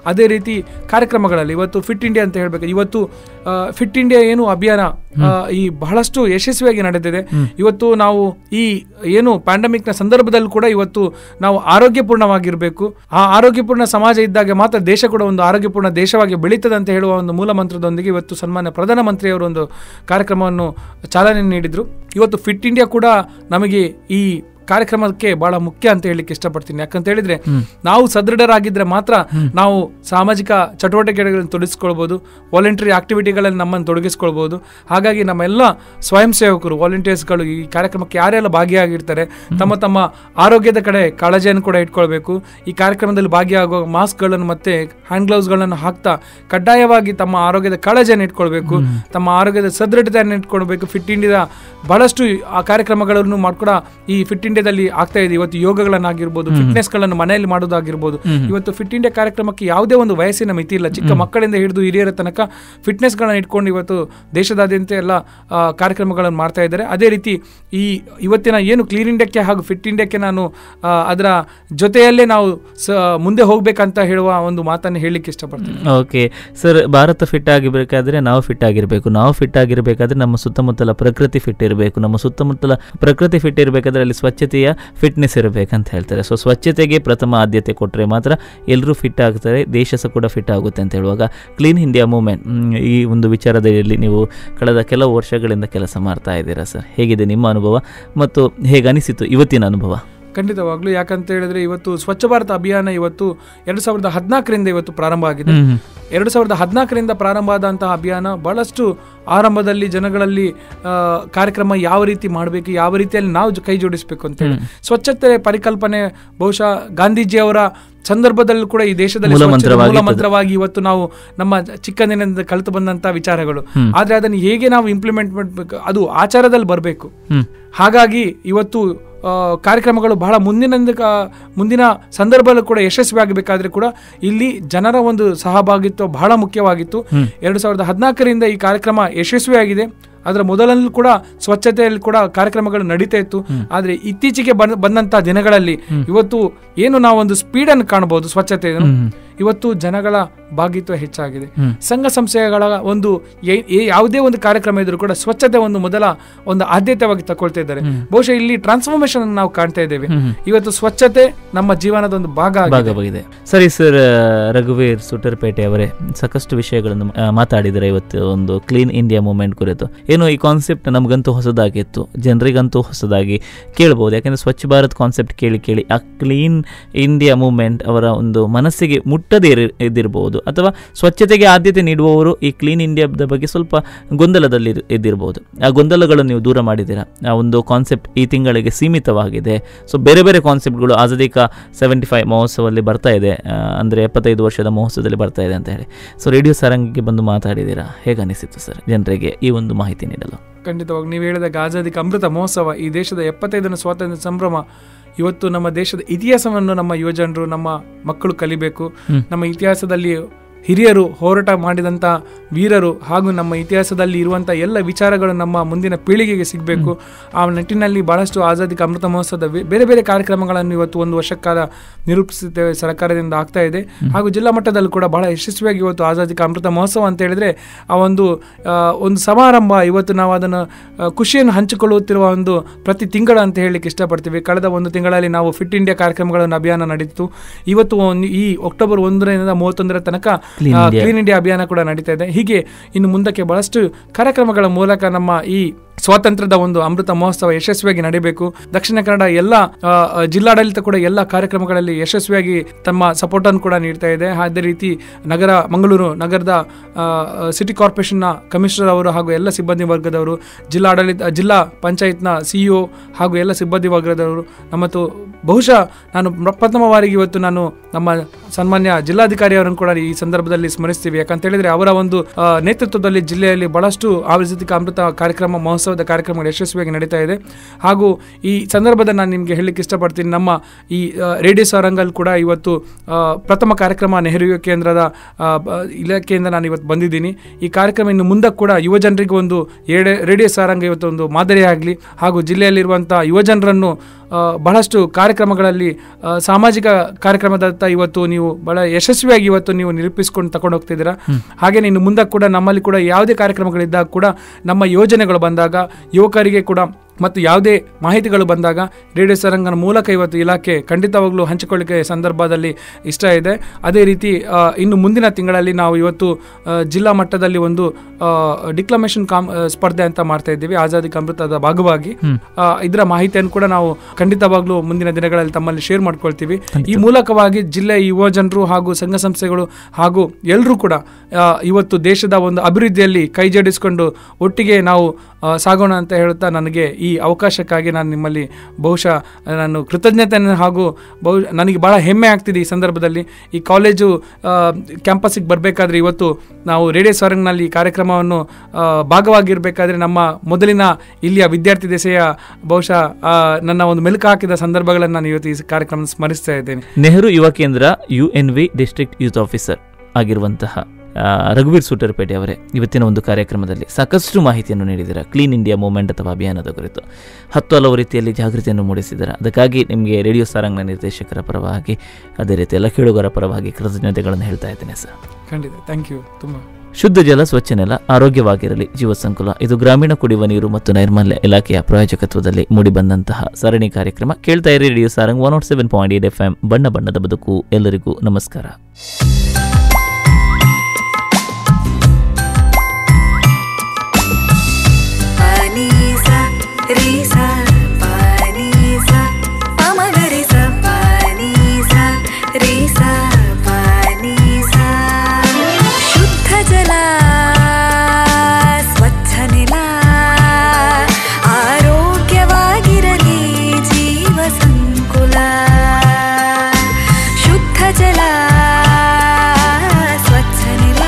ಅದೇ ರೀತಿ ಕಾರ್ಯಕ್ರಮಗಳಲ್ಲಿ ಇವತ್ತು ಫಿಟ್ ಇಂಡಿಯಾ ಅಂತ ಹೇಳ್ಬೇಕು ಇವತ್ತು ಫಿಟ್ ಇಂಡಿಯಾ ಏನು ಅಭಿಯಾನ ಆ, ಈ ಬಹಳಷ್ಟು ಯಶಸ್ವಿಯಾಗಿ ನಡೆದಿದೆ ಇವತ್ತು ನಾವು ಈ ಏನು ಪ್ಯಾಂಡಮಿಕ್ ನ ಸಂದರ್ಭದಲ್ಲಿ ಕೂಡ ಇವತ್ತು ನಾವು ಆರೋಗ್ಯಪೂರ್ಣವಾಗಿರಬೇಕು ಆ ಆರೋಗ್ಯಪೂರ್ಣ ಸಮಾಜ ಇದ್ದಾಗ ಮಾತ್ರ ದೇಶ ಕೂಡ ಒಂದು ಆರೋಗ್ಯಪೂರ್ಣ ದೇಶವಾಗಿ ಬೆಳೀತದೆ ಅಂತ ಹೇಳುವ ಒಂದು ಮೂಲ ಮಂತ್ರದೊಂದಿಗೆ ಇವತ್ತು ಸನ್ಮಾನ್ಯ ಪ್ರಧಾನಮಂತ್ರಿಯವರು ಒಂದು ಕಾರ್ಯಕ್ರಮವನ್ನು ಚಾಲನೆ ನೀಡಿದ್ರು ಇವತ್ತು ಫಿಟ್ ಇಂಡಿಯಾ ಕೂಡ ನಮಗೆ ಈ ಕಾರ್ಯಕ್ರಮಕ್ಕೆ ಬಹಳ ಮುಖ್ಯ ಅಂತ ಹೇಳಲಿಕ್ಕೆ ಇಷ್ಟಪಡ್ತೀನಿ ಯಾಕಂತ ಹೇಳಿದ್ರೆ ನಾವು ಸದೃಢರಾಗಿದ್ರೆ ಮಾತ್ರ ನಾವು ಸಾಮಾಜಿಕ ಚಟುವಟಿಕೆಗಳನ್ನು ತೊಡಗಿಸ್ಕೊಳ್ಬೋದು ವಾಲಂಟರಿ ಆಕ್ಟಿವಿಟಿಗಳಲ್ಲಿ ನಮ್ಮನ್ನು ತೊಡಗಿಸ್ಕೊಳ್ಬೋದು ಹಾಗಾಗಿ ನಮ್ಮೆಲ್ಲ ಸ್ವಯಂ ಸೇವಕರು ವಾಲಂಟಿಯರ್ಸ್ಗಳು ಈ ಕಾರ್ಯಕ್ರಮಕ್ಕೆ ಯಾರೆಲ್ಲ ಭಾಗಿಯಾಗಿರ್ತಾರೆ ತಮ್ಮ ತಮ್ಮ ಆರೋಗ್ಯದ ಕಡೆ ಕಾಳಜಿಯನ್ನು ಕೂಡ ಇಟ್ಕೊಳ್ಬೇಕು ಈ ಕಾರ್ಯಕ್ರಮದಲ್ಲಿ ಭಾಗಿಯಾಗುವ ಮಾಸ್ಕ್ಗಳನ್ನು ಮತ್ತೆ ಹ್ಯಾಂಡ್ ಗ್ಲೌಸ್ಗಳನ್ನು ಹಾಕ್ತಾ ಕಡ್ಡಾಯವಾಗಿ ತಮ್ಮ ಆರೋಗ್ಯದ ಕಾಳಜಿಯನ್ನು ಇಟ್ಕೊಳ್ಬೇಕು ತಮ್ಮ ಆರೋಗ್ಯದ ಸದೃಢತೆಯನ್ನು ಇಟ್ಕೊಳ್ಬೇಕು ಫಿಟ್ ಇಂಡಿಯಾ ಬಹಳಷ್ಟು ಆ ಕಾರ್ಯಕ್ರಮಗಳನ್ನು ಮಾಡ್ಕೊಡ ಈ ಫಿಟ್ ಇಂಡಿಯಾದಲ್ಲಿ ಆಗ್ತಾ ಇದೆ ಇವತ್ತು ಯೋಗಗಳನ್ನಾಗಿರ್ಬೋದು ಫಿಟ್ನೆಸ್ಗಳನ್ನು ಮನೆಯಲ್ಲಿ ಮಾಡೋದಾಗಿರ್ಬೋದು ಇವತ್ತು ಫಿಟ್ ಇಂಡಿಯಾ ಕಾರ್ಯಕ್ರಮಕ್ಕೆ ಯಾವುದೇ ಒಂದು ವಯಸ್ಸಿನ ಮಿತಿ ಇಲ್ಲ ಚಿಕ್ಕ ಮಕ್ಕಳಿಂದ ಹಿಡಿದು ಹಿರಿಯರ ತನಕ ಫಿಟ್ನೆಸ್ಗಳನ್ನ ಇಟ್ಕೊಂಡು ಇವತ್ತು ದೇಶದಾದ್ಯಂತ ಎಲ್ಲ ಆ, ಕಾರ್ಯಕ್ರಮಗಳನ್ನು ಮಾಡ್ತಾ ಇದ್ದಾರೆ ಅದೇ ರೀತಿ ಈ ಇವತ್ತಿನ ಏನು ಕ್ಲೀನ್ ಇಂಡಿಯಾಕ್ಕೆ ಹಾಗೂ ಫಿಟ್ ಇಂಡಿಯಾಕ್ಕೆ ನಾನು ಆ, ಅದರ ಜೊತೆಯಲ್ಲೇ ನಾವು ಸ ಮುಂದೆ ಹೋಗ್ಬೇಕಂತ ಹೇಳುವ ಒಂದು ಮಾತನ್ನು ಹೇಳಲಿಕ್ಕೆ ಇಷ್ಟಪಡ್ತೀನಿ ಓಕೆ ಸರ್ ಭಾರತ ಫಿಟ್ ಆಗಿರ್ಬೇಕಾದ್ರೆ ನಾವು ಫಿಟ್ ಆಗಿರಬೇಕು ನಾವು ಫಿಟ್ ಆಗಿರಬೇಕಾದ್ರೆ ನಮ್ಮ ಸುತ್ತಮುತ್ತಲ ಪ್ರಕೃತಿ ಫಿಟ್ ಇರಬೇಕು ನಮ್ಮ ಸುತ್ತಮುತ್ತಲ ಪ್ರಕೃತಿ ಫಿಟ್ ಇರಬೇಕಾದ್ರೆ ಅಲ್ಲಿ ಸ್ವಚ್ಛತೆಯ ಫಿಟ್ನೆಸ್ ಇರಬೇಕಂತ ಹೇಳ್ತಾರೆ ಸೊ ಸ್ವಚ್ಛತೆಗೆ ಪ್ರಥಮ ಆದ್ಯತೆ ಕೊಟ್ಟರೆ ಮಾತ್ರ ಎಲ್ಲರೂ ಫಿಟ್ ಆಗ್ತಾರೆ ದೇಶ ಸಹ ಕೂಡ ಫಿಟ್ ಆಗುತ್ತೆ ಅಂತ ಹೇಳುವಾಗ ಕ್ಲೀನ್ ಇಂಡಿಯಾ ಮೂವ್ಮೆಂಟ್ ಈ ಒಂದು ವಿಚಾರದಲ್ಲಿ ನೀವು ಕಳೆದ ಕೆಲವು ವರ್ಷಗಳಿಂದ ಕೆಲಸ ಮಾಡ್ತಾ ಇದ್ದೀರಾ ಸರ್ ಹೇಗಿದೆ ನಿಮ್ಮ ಅನುಭವ ಮತ್ತು ಹೇಗೆ ಅನಿಸಿತು ಇವತ್ತಿನ ಅನುಭವ ಖಂಡಿತವಾಗ್ಲೂ ಯಾಕಂತ ಹೇಳಿದ್ರೆ ಇವತ್ತು ಸ್ವಚ್ಛ ಭಾರತ ಅಭಿಯಾನ ಇವತ್ತು ಎರಡು ಸಾವಿರದ ಹದಿನಾಲ್ಕರಿಂದ ಇವತ್ತು ಪ್ರಾರಂಭ ಆಗಿದೆ ಹ್ಮ್ ಹ್ಮ್. ಎರಡು ಸಾವಿರದ ಹದಿನಾಲ್ಕರಿಂದ ಪ್ರಾರಂಭ ಆದಂತಹ ಅಭಿಯಾನ ಬಹಳಷ್ಟು ಆರಂಭದಲ್ಲಿ ಜನಗಳಲ್ಲಿ ಆ, ಕಾರ್ಯಕ್ರಮ ಯಾವ ರೀತಿ ಮಾಡಬೇಕು ಯಾವ ರೀತಿಯಲ್ಲಿ ನಾವು ಜೊ- ಕೈ ಜೋಡಿಸಬೇಕು ಅಂತೇಳಿ ಸ್ವಚ್ಛತೆ ಪರಿಕಲ್ಪನೆ ಬಹುಶಃ ಗಾಂಧೀಜಿಯವರ ಸಂದರ್ಭದಲ್ಲೂ ಕೂಡ ಈ ದೇಶದಲ್ಲಿ ಮೂಲ ಸ್ವಚ್ಛತೆ ಮಂತ್ರವಾಗಿರ್ತದೆ. ಮೂಲ ಮಂತ್ರವಾಗಿ ಇವತ್ತು ನಾವು ನಮ್ಮ ಚಿಕ್ಕಂದಿನಿಂದ ಕಲಿತು ಬಂದಂತ ವಿಚಾರಗಳು ಆದ್ರೆ ಅದನ್ನು ಹೇಗೆ ನಾವು ಇಂಪ್ಲಿಮೆಂಟ್ ಮಾಡಬೇಕು ಅದು ಆಚಾರದಲ್ಲಿ ಬರಬೇಕು ಹ್ಮ್. ಹಾಗಾಗಿ ಇವತ್ತು ಆ, ಕಾರ್ಯಕ್ರಮಗಳು ಬಹಳ ಮುಂದಿನ ಮುಂದಿನ ಸಂದರ್ಭದಲ್ಲೂ ಕೂಡ ಯಶಸ್ವಿಯಾಗಬೇಕಾದ್ರೆ ಕೂಡ ಇಲ್ಲಿ ಜನರ ಒಂದು ಸಹಭಾಗಿತ್ವ ಬಹಳ ಮುಖ್ಯವಾಗಿತ್ತು ಎರಡು ಸಾವಿರದ ಹದಿನಾಲ್ಕರಿಂದ ಈ ಕಾರ್ಯಕ್ರಮ ಯಶಸ್ವಿಯಾಗಿದೆ ಅದರ ಮೊದಲಲ್ಲೂ ಕೂಡ ಸ್ವಚ್ಛತೆಯಲ್ಲಿ ಕೂಡ ಕಾರ್ಯಕ್ರಮಗಳು ನಡೀತಾ ಇತ್ತು ಆದ್ರೆ ಇತ್ತೀಚೆಗೆ ಬಂದ ಬಂದಂತ ದಿನಗಳಲ್ಲಿ ಇವತ್ತು ಏನು ನಾವೊಂದು ಸ್ಪೀಡ್ ಅನ್ನು ಕಾಣಬಹುದು ಸ್ವಚ್ಛತೆ ಇವತ್ತು ಜನಗಳ ಭಾಗಿತ್ವ ಹೆಚ್ಚಾಗಿದೆ ಸಂಘ ಸಂಸ್ಥೆಗಳ ಒಂದು ಏ- ಏ- ಯಾವುದೇ ಒಂದು ಕಾರ್ಯಕ್ರಮ ಇದ್ರೂ ಕೂಡ ಸ್ವಚ್ಛತೆ ಒಂದು ಮೊದಲ ಒಂದು ಆದ್ಯತೆಯಾಗಿ ತಗೊಳ್ತಾ ಇದ್ದಾರೆ ಬಹುಶಃ ಇಲ್ಲಿ ಟ್ರಾನ್ಸ್ಫಾರ್ಮೇಶನ್ ನಾವು ಕಾಣ್ತಾ ಇದ್ದೇವೆ ಇವತ್ತು ಸ್ವಚ್ಛತೆ ನಮ್ಮ ಜೀವನದ ಒಂದು ಭಾಗ ಆಗಿದೆ. ಭಾಗವಾಗಿದೆ ಸರಿ ಸರ್ ರಘುವೀರ್ ಸುಟರ್ಪೇಟೆ ಅವರೇ ಸಾಕಷ್ಟು ವಿಷಯಗಳನ್ನು ಆ, ಮಾತಾಡಿದರೆ ಇವತ್ತು ಒಂದು ಕ್ಲೀನ್ ಇಂಡಿಯಾ ಮೂವ್ಮೆಂಟ್ ಕುರಿತು ಏನು ಈ ಕಾನ್ಸೆಪ್ಟ್ ನಮಗಂತೂ ಹೊಸದಾಗಿತ್ತು ಜನರಿಗಂತೂ ಹೊಸದಾಗಿ ಕೇಳ್ಬೋದು ಯಾಕೆಂದರೆ ಸ್ವಚ್ಛ ಭಾರತ್ ಕಾನ್ಸೆಪ್ಟ್ ಕೇಳಿ ಕೇಳಿ ಆ ಕ್ಲೀನ್ ಇಂಡಿಯಾ ಮೂವ್ಮೆಂಟ್ ಅವರ ಒಂದು ಮನಸ್ಸಿಗೆ ಮುಟ್ಟದೇ ಇರ- ಇದ್ದಿರ್ಬೋದು ಅಥವಾ ಸ್ವಚ್ಛತೆಗೆ ಆದ್ಯತೆ ನೀಡುವವರು ಈ ಕ್ಲೀನ್ ಇಂಡಿಯಾದ ಬಗ್ಗೆ ಸ್ವಲ್ಪ ಗೊಂದಲದಲ್ಲಿ ಇರ್- ಇದ್ದಿರ್ಬೋದು ಆ ಗೊಂದಲಗಳನ್ನು ನೀವು ದೂರ ಮಾಡಿದ್ದೀರಾ ಆ ಒಂದು ಕಾನ್ಸೆಪ್ಟ್ ಈ ತಿಂಗಳಿಗೆ ಸೀಮಿತವಾಗಿದೆ ಸೊ ಬೇರೆ ಬೇರೆ ಕಾನ್ಸೆಪ್ಟ್ಗಳು ಆಜಾದಿ ಕಾ ಸೆವೆಂಟಿ ಫೈವ್ ಮಹೋತ್ಸವದಲ್ಲಿ ಬರ್ತಾ ಇದೆ ಆ, ಅಂದರೆ ಎಪ್ಪತ್ತೈದು ವರ್ಷದ ಮಹೋತ್ಸವದಲ್ಲಿ ಬರ್ತಾ ಇದೆ ಅಂತ ಹೇಳಿ ಸೊ ರೇಡಿಯೋ ಸಾರಂಗಿಗೆ ಬಂದು ಮಾತಾಡಿದ್ದೀರಾ ಹೇಗೆ ಅನಿಸಿತ್ತು ಸರ್ ಜನರಿಗೆ ಈ ಒಂದು ಮಾಹಿತಿ ನೀಡಲು ಖಂಡಿತವಾಗಿ ನೀವು ಹೇಳಿದಾಗ ಆಜಾದಿ ಕಾ ಅಮೃತ ಮಹೋತ್ಸವ ಈ ದೇಶದ ಎಪ್ಪತ್ತೈದನೇ ಸ್ವಾತಂತ್ರ್ಯ ಸಂಭ್ರಮ ಇವತ್ತು ನಮ್ಮ ದೇಶದ ಇತಿಹಾಸವನ್ನು ನಮ್ಮ ಯುವಜನರು ನಮ್ಮ ಮಕ್ಕಳು ಕಲಿಬೇಕು ನಮ್ಮ ಇತಿಹಾಸದಲ್ಲಿ ಹಿರಿಯರು ಹೋರಾಟ ಮಾಡಿದಂಥ ವೀರರು ಹಾಗೂ ನಮ್ಮ ಇತಿಹಾಸದಲ್ಲಿ ಇರುವಂಥ ಎಲ್ಲ ವಿಚಾರಗಳು ನಮ್ಮ ಮುಂದಿನ ಪೀಳಿಗೆಗೆ ಸಿಗಬೇಕು ಆ ನಿಟ್ಟಿನಲ್ಲಿ ಬಹಳಷ್ಟು ಆಜಾದಿ ಕಾ ಅಮೃತ ಮಹೋತ್ಸವದ ವೇ- ಬೇರೆ ಬೇರೆ ಕಾರ್ಯಕ್ರಮಗಳನ್ನು ಇವತ್ತು ಒಂದು ವರ್ಷ ಕಾಲ ನಿರೂಪಿಸುತ್ತೇವೆ ಸರ್ಕಾರದಿಂದ ಆಗ್ತಾ ಇದೆ ಹಾಗೂ ಜಿಲ್ಲಾ ಮಟ್ಟದಲ್ಲೂ ಕೂಡ ಬಹಳ ಯಶಸ್ವಿಯಾಗಿ ಇವತ್ತು ಆಜಾದಿ ಕಾ ಅಮೃತ ಮಹೋತ್ಸವ ಅಂತ ಹೇಳಿದ್ರೆ ಆ ಒಂದು ಆ, ಒಂದು ಸಮಾರಂಭ ಇವತ್ತು ನಾವು ಅದನ್ನು ಆ, ಖುಷಿಯನ್ನು ಹಂಚಿಕೊಳ್ಳುತ್ತಿರುವ ಒಂದು ಪ್ರತಿ ತಿಂಗಳು ಅಂತ ಹೇಳಲಿಕ್ಕೆ ಇಷ್ಟಪಡ್ತೀವಿ ಕಳೆದ ಒಂದು ತಿಂಗಳಲ್ಲಿ ನಾವು ಫಿಟ್ ಇಂಡಿಯಾ ಕಾರ್ಯಕ್ರಮಗಳನ್ನು ಅಭಿಯಾನ ನಡೀತು ಇವತ್ತು ಒಂದು- ಈ ಅಕ್ಟೋಬರ್ ಒಂದರಿಂದ ಮೂವತ್ತೊಂದರ ತನಕ Clean ಆ, India. ಕ್ಲೀನ್ ಇಂಡಿಯಾ ಅಭಿಯಾನ ಕೂಡ ನಡೀತಾ ಇದೆ ಹೀಗೆ ಇನ್ನು ಮುಂದಕ್ಕೆ ಬಹಳಷ್ಟು ಕಾರ್ಯಕ್ರಮಗಳ ಮೂಲಕ ನಮ್ಮ ಈ ಸ್ವಾತಂತ್ರ್ಯದ ಒಂದು ಅಮೃತ ಮಹೋತ್ಸವ ಯಶಸ್ವಿಯಾಗಿ ನಡೀಬೇಕು ದಕ್ಷಿಣ ಕನ್ನಡ ಎಲ್ಲ ಆ, ಆ, ಜಿಲ್ಲಾಡಳಿತ ಕೂಡ ಎಲ್ಲ ಕಾರ್ಯಕ್ರಮಗಳಲ್ಲಿ ಯಶಸ್ವಿಯಾಗಿ ತಮ್ಮ ಸಪೋರ್ಟ್ ಅನ್ನು ಕೂಡ ನೀಡ್ತಾ ಇದೆ ಅದೇ ರೀತಿ ನಗರ ಮಂಗಳೂರು ನಗರದ ಆ, ಆ, ಸಿಟಿ ಕಾರ್ಪೊರೇಷನ್ನ ಕಮಿಷನರ್ ಅವರು ಹಾಗೂ ಎಲ್ಲ ಸಿಬ್ಬಂದಿ ವರ್ಗದವರು ಜಿಲ್ಲಾಡಳಿತ ಜಿಲ್ಲಾ ಪಂಚಾಯತ್ನ ಸಿಇಒ ಹಾಗೂ ಎಲ್ಲ ಸಿಬ್ಬಂದಿ ವರ್ಗದವರು ಮತ್ತು ಬಹುಶಃ ನಾನು ಪ್ರಥಮ ಬಾರಿಗೆ ಇವತ್ತು ನಾನು ನಮ್ಮ ಸನ್ಮಾನ್ಯ ಜಿಲ್ಲಾಧಿಕಾರಿ ಅವರನ್ನು ಕೂಡ ಈ ಸಂದರ್ಭದಲ್ಲಿ ಸ್ಮರಿಸ್ತೀವಿ ಯಾಕಂತ ಹೇಳಿದ್ರೆ ಅವರ ಒಂದು ಆ, ನೇತೃತ್ವದಲ್ಲಿ ಜಿಲ್ಲೆಯಲ್ಲಿ ಬಹಳಷ್ಟು ಆವೃತ್ತಿಕ ಅಮೃತ ಕಾರ್ಯಕ್ರಮ ಮಹೋತ್ಸವದ ಕಾರ್ಯಕ್ರಮಗಳು ಯಶಸ್ವಿಯಾಗಿ ನಡೀತಾ ಇದೆ ಹಾಗೂ ಈ ಸಂದರ್ಭದಲ್ಲಿ ನಾನು ನಿಮಗೆ ಹೇಳಲಿಕ್ಕೆ ಇಷ್ಟಪಡ್ತೀನಿ ನಮ್ಮ ಈ ಆ, ರೇಡಿಯೋ ಸಾರಂಗಲ್ ಕೂಡ ಇವತ್ತು ಆ, ಪ್ರಥಮ ಕಾರ್ಯಕ್ರಮ ನೆಹರು ಯುವ ಕೇಂದ್ರದ ಆ, ಬ- ಇಲಾಖೆಯಿಂದ ನಾನು ಇವತ್ತು ಬಂದಿದ್ದೀನಿ ಈ ಕಾರ್ಯಕ್ರಮ ಇನ್ನು ಮುಂದಕ್ಕೆ ಕೂಡ ಯುವ ಜನರಿಗೆ ಒಂದು ಏಡೆ ರೇಡಿಯೋ ಸಾರಂಗ ಇವತ್ತು ಒಂದು ಮಾದರಿಯಾಗಲಿ ಹಾಗೂ ಜಿಲ್ಲೆಯಲ್ಲಿರುವಂಥ ಯುವ ಜನರನ್ನು ಆ, ಬಹಳಷ್ಟು ಕಾರ್ಯಕ್ರಮಗಳಲ್ಲಿ ಆ, ಸಾಮಾಜಿಕ ಕಾರ್ಯಕ್ರಮದತ್ತ ಇವತ್ತು ನೀವು ಬಹಳ ಯಶಸ್ವಿಯಾಗಿ ಇವತ್ತು ನೀವು ನಿರೂಪಿಸ್ಕೊಂಡು ತಗೊಂಡು ಹೋಗ್ತಿದ್ದೀರಾ ಹಾಗೆ ಇನ್ನು ಮುಂದೆ ಕೂಡ ನಮ್ಮಲ್ಲಿ ಕೂಡ ಯಾವುದೇ ಕಾರ್ಯಕ್ರಮಗಳಿದ್ದಾಗ ಕೂಡ ನಮ್ಮ ಯೋಜನೆಗಳು ಬಂದಾಗ ಯುವಕರಿಗೆ ಕೂಡ ಮತ್ತು ಯಾವುದೇ ಮಾಹಿತಿಗಳು ಬಂದಾಗ ರೇಡಿಯೋ ಸರಂಗನ ಮೂಲಕ ಇವತ್ತು ಇಲಾಖೆ ಖಂಡಿತವಾಗ್ಲೂ ಹಂಚಿಕೊಳ್ಳಿಕ್ಕೆ ಸಂದರ್ಭದಲ್ಲಿ ಇಷ್ಟ ಇದೆ ಅದೇ ರೀತಿ ಆ, ಇನ್ನು ಮುಂದಿನ ತಿಂಗಳಲ್ಲಿ ನಾವು ಇವತ್ತು ಆ, ಜಿಲ್ಲಾ ಮಟ್ಟದಲ್ಲಿ ಒಂದು ಡಿಕ್ಲಮೇಷನ್ ಕಾಮ್ ಆ, ಸ್ಪರ್ಧೆ ಅಂತ ಮಾಡ್ತಾ ಇದ್ದೀವಿ ಆಜಾದಿ ಅಮೃತದ ಭಾಗವಾಗಿ ಆ, ಇದರ ಮಾಹಿತಿಯನ್ನು ಕೂಡ ನಾವು ಖಂಡಿತವಾಗ್ಲೂ ಮುಂದಿನ ದಿನಗಳಲ್ಲಿ ತಮ್ಮಲ್ಲಿ ಶೇರ್ ಮಾಡ್ಕೊಳ್ತೀವಿ ಈ ಮೂಲಕವಾಗಿ ಜಿಲ್ಲೆಯ ಯುವ ಜನರು ಹಾಗೂ ಸಂಘ ಸಂಸ್ಥೆಗಳು ಹಾಗೂ ಎಲ್ಲರೂ ಕೂಡ ಆ, ಇವತ್ತು ದೇಶದ ಒಂದು ಅಭಿವೃದ್ಧಿಯಲ್ಲಿ ಕೈ ಜೋಡಿಸಿಕೊಂಡು ಒಟ್ಟಿಗೆ ನಾವು ಆ, ಸಾಗೋಣ ಅಂತ ಹೇಳುತ್ತಾ ನನಗೆ ಈ ಅವಕಾಶಕ್ಕಾಗಿ ನಾನು ನಿಮ್ಮಲ್ಲಿ ಬಹುಶಃ ನಾನು ಕೃತಜ್ಞತೆಯನ್ನು ಹಾಗೂ ಬಹು ನನಗೆ ಬಹಳ ಹೆಮ್ಮೆ ಆಗ್ತಿದೆ ಈ ಸಂದರ್ಭದಲ್ಲಿ ಈ ಕಾಲೇಜು ಕ್ಯಾಂಪಸ್ಸಿಗೆ ಬರಬೇಕಾದ್ರೆ ಇವತ್ತು ನಾವು ರೇಡಿಯೋ ಸಾರಂಗ್ನಲ್ಲಿ ಈ ಕಾರ್ಯಕ್ರಮವನ್ನು ಆ, ಭಾಗವಾಗಿರಬೇಕಾದ್ರೆ ನಮ್ಮ ಮೊದಲಿನ ಇಲ್ಲಿಯ ವಿದ್ಯಾರ್ಥಿ ದೆಸೆಯ ಬಹುಶಃ ಆ, ನನ್ನ ಒಂದು ಮೆಲುಕು ಹಾಕಿದ ಸಂದರ್ಭಗಳನ್ನು ನಾನು ಇವತ್ತು ಈ ಕಾರ್ಯಕ್ರಮ ಸ್ಮರಿಸ್ತಾ ಇದ್ದೇನೆ ನೆಹರು ಯುವ ಕೇಂದ್ರ U N V district youth officer ಆಗಿರುವಂತಹ ಆ, ರಘುವೀರ್ ಸುಟರ್ಪೇಟೆ ಅವರೇ ಇವತ್ತಿನ ಒಂದು ಕಾರ್ಯಕ್ರಮದಲ್ಲಿ ಸಾಕಷ್ಟು ಮಾಹಿತಿಯನ್ನು ನೀಡಿದ್ದೀರಾ ಕ್ಲೀನ್ ಇಂಡಿಯಾ ಮೂವ್ಮೆಂಟ್ ಅಥವಾ ಅಭಿಯಾನದ ಕುರಿತು ಹತ್ತು ಹಲವು ರೀತಿಯಲ್ಲಿ ಜಾಗೃತಿಯನ್ನು ಮೂಡಿಸಿದ್ದೀರಾ ಅದಕ್ಕಾಗಿ ನಿಮಗೆ ರೇಡಿಯೋ ಸಾರಂಗ್ನ ನಿರ್ದೇಶಕರ ಪರವಾಗಿ ಅದೇ ರೀತಿ ಎಲ್ಲ ಕೇಳುಗರ ಪರವಾಗಿ ಕೃತಜ್ಞತೆಗಳನ್ನು ಹೇಳ್ತಾ ಇದ್ದೇನೆ ಸರ್ ಖಂಡಿತ ಥ್ಯಾಂಕ್ ಯು ತುಂಬ ಶುದ್ಧ ಜಲ ಸ್ವಚ್ಛ ನೆಲ ಆರೋಗ್ಯವಾಗಿರಲಿ ಜೀವ ಸಂಕುಲ ಇದು ಗ್ರಾಮೀಣ ಕುಡಿಯುವ ನೀರು ಮತ್ತು ನೈರ್ಮಲ್ಯ ಇಲಾಖೆಯ ಪ್ರಾಯೋಜಕತ್ವದಲ್ಲಿ ಮೂಡಿಬಂದಂತಹ ಸರಣಿ ಕಾರ್ಯಕ್ರಮ ಕೇಳ್ತಾ ಇರಿ radio Sarang one nought seven point eight F M ಬಣ್ಣ ಬಣ್ಣದ ಬದುಕು ಎಲ್ಲರಿಗೂ ನಮಸ್ಕಾರ Panisa, risa, panisa, pamagarisa, panisa, risa, panisa. ಶುದ್ಧ ಜಲ ಸ್ವಚ್ಛ ನೆಲ ಆರೋಗ್ಯವಾಗಿರಲಿ ಜೀವ ಸಂಕುಲ ಶುದ್ಧ ಜಲ ಸ್ವಚ್ಛ ನೆಲ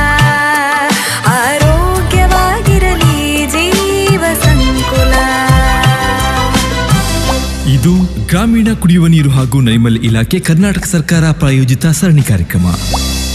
ಆರೋಗ್ಯವಾಗಿರಲಿ ಜೀವ ಸಂಕುಲ ಇದು ಗ್ರಾಮೀಣ ಕುಡಿಯುವ ನೀರು ಹಾಗೂ ನೈರ್ಮಲ್ಯ ಇಲಾಖೆ ಕರ್ನಾಟಕ ಸರ್ಕಾರ ಪ್ರಾಯೋಜಿತ ಸರಣಿ ಕಾರ್ಯಕ್ರಮ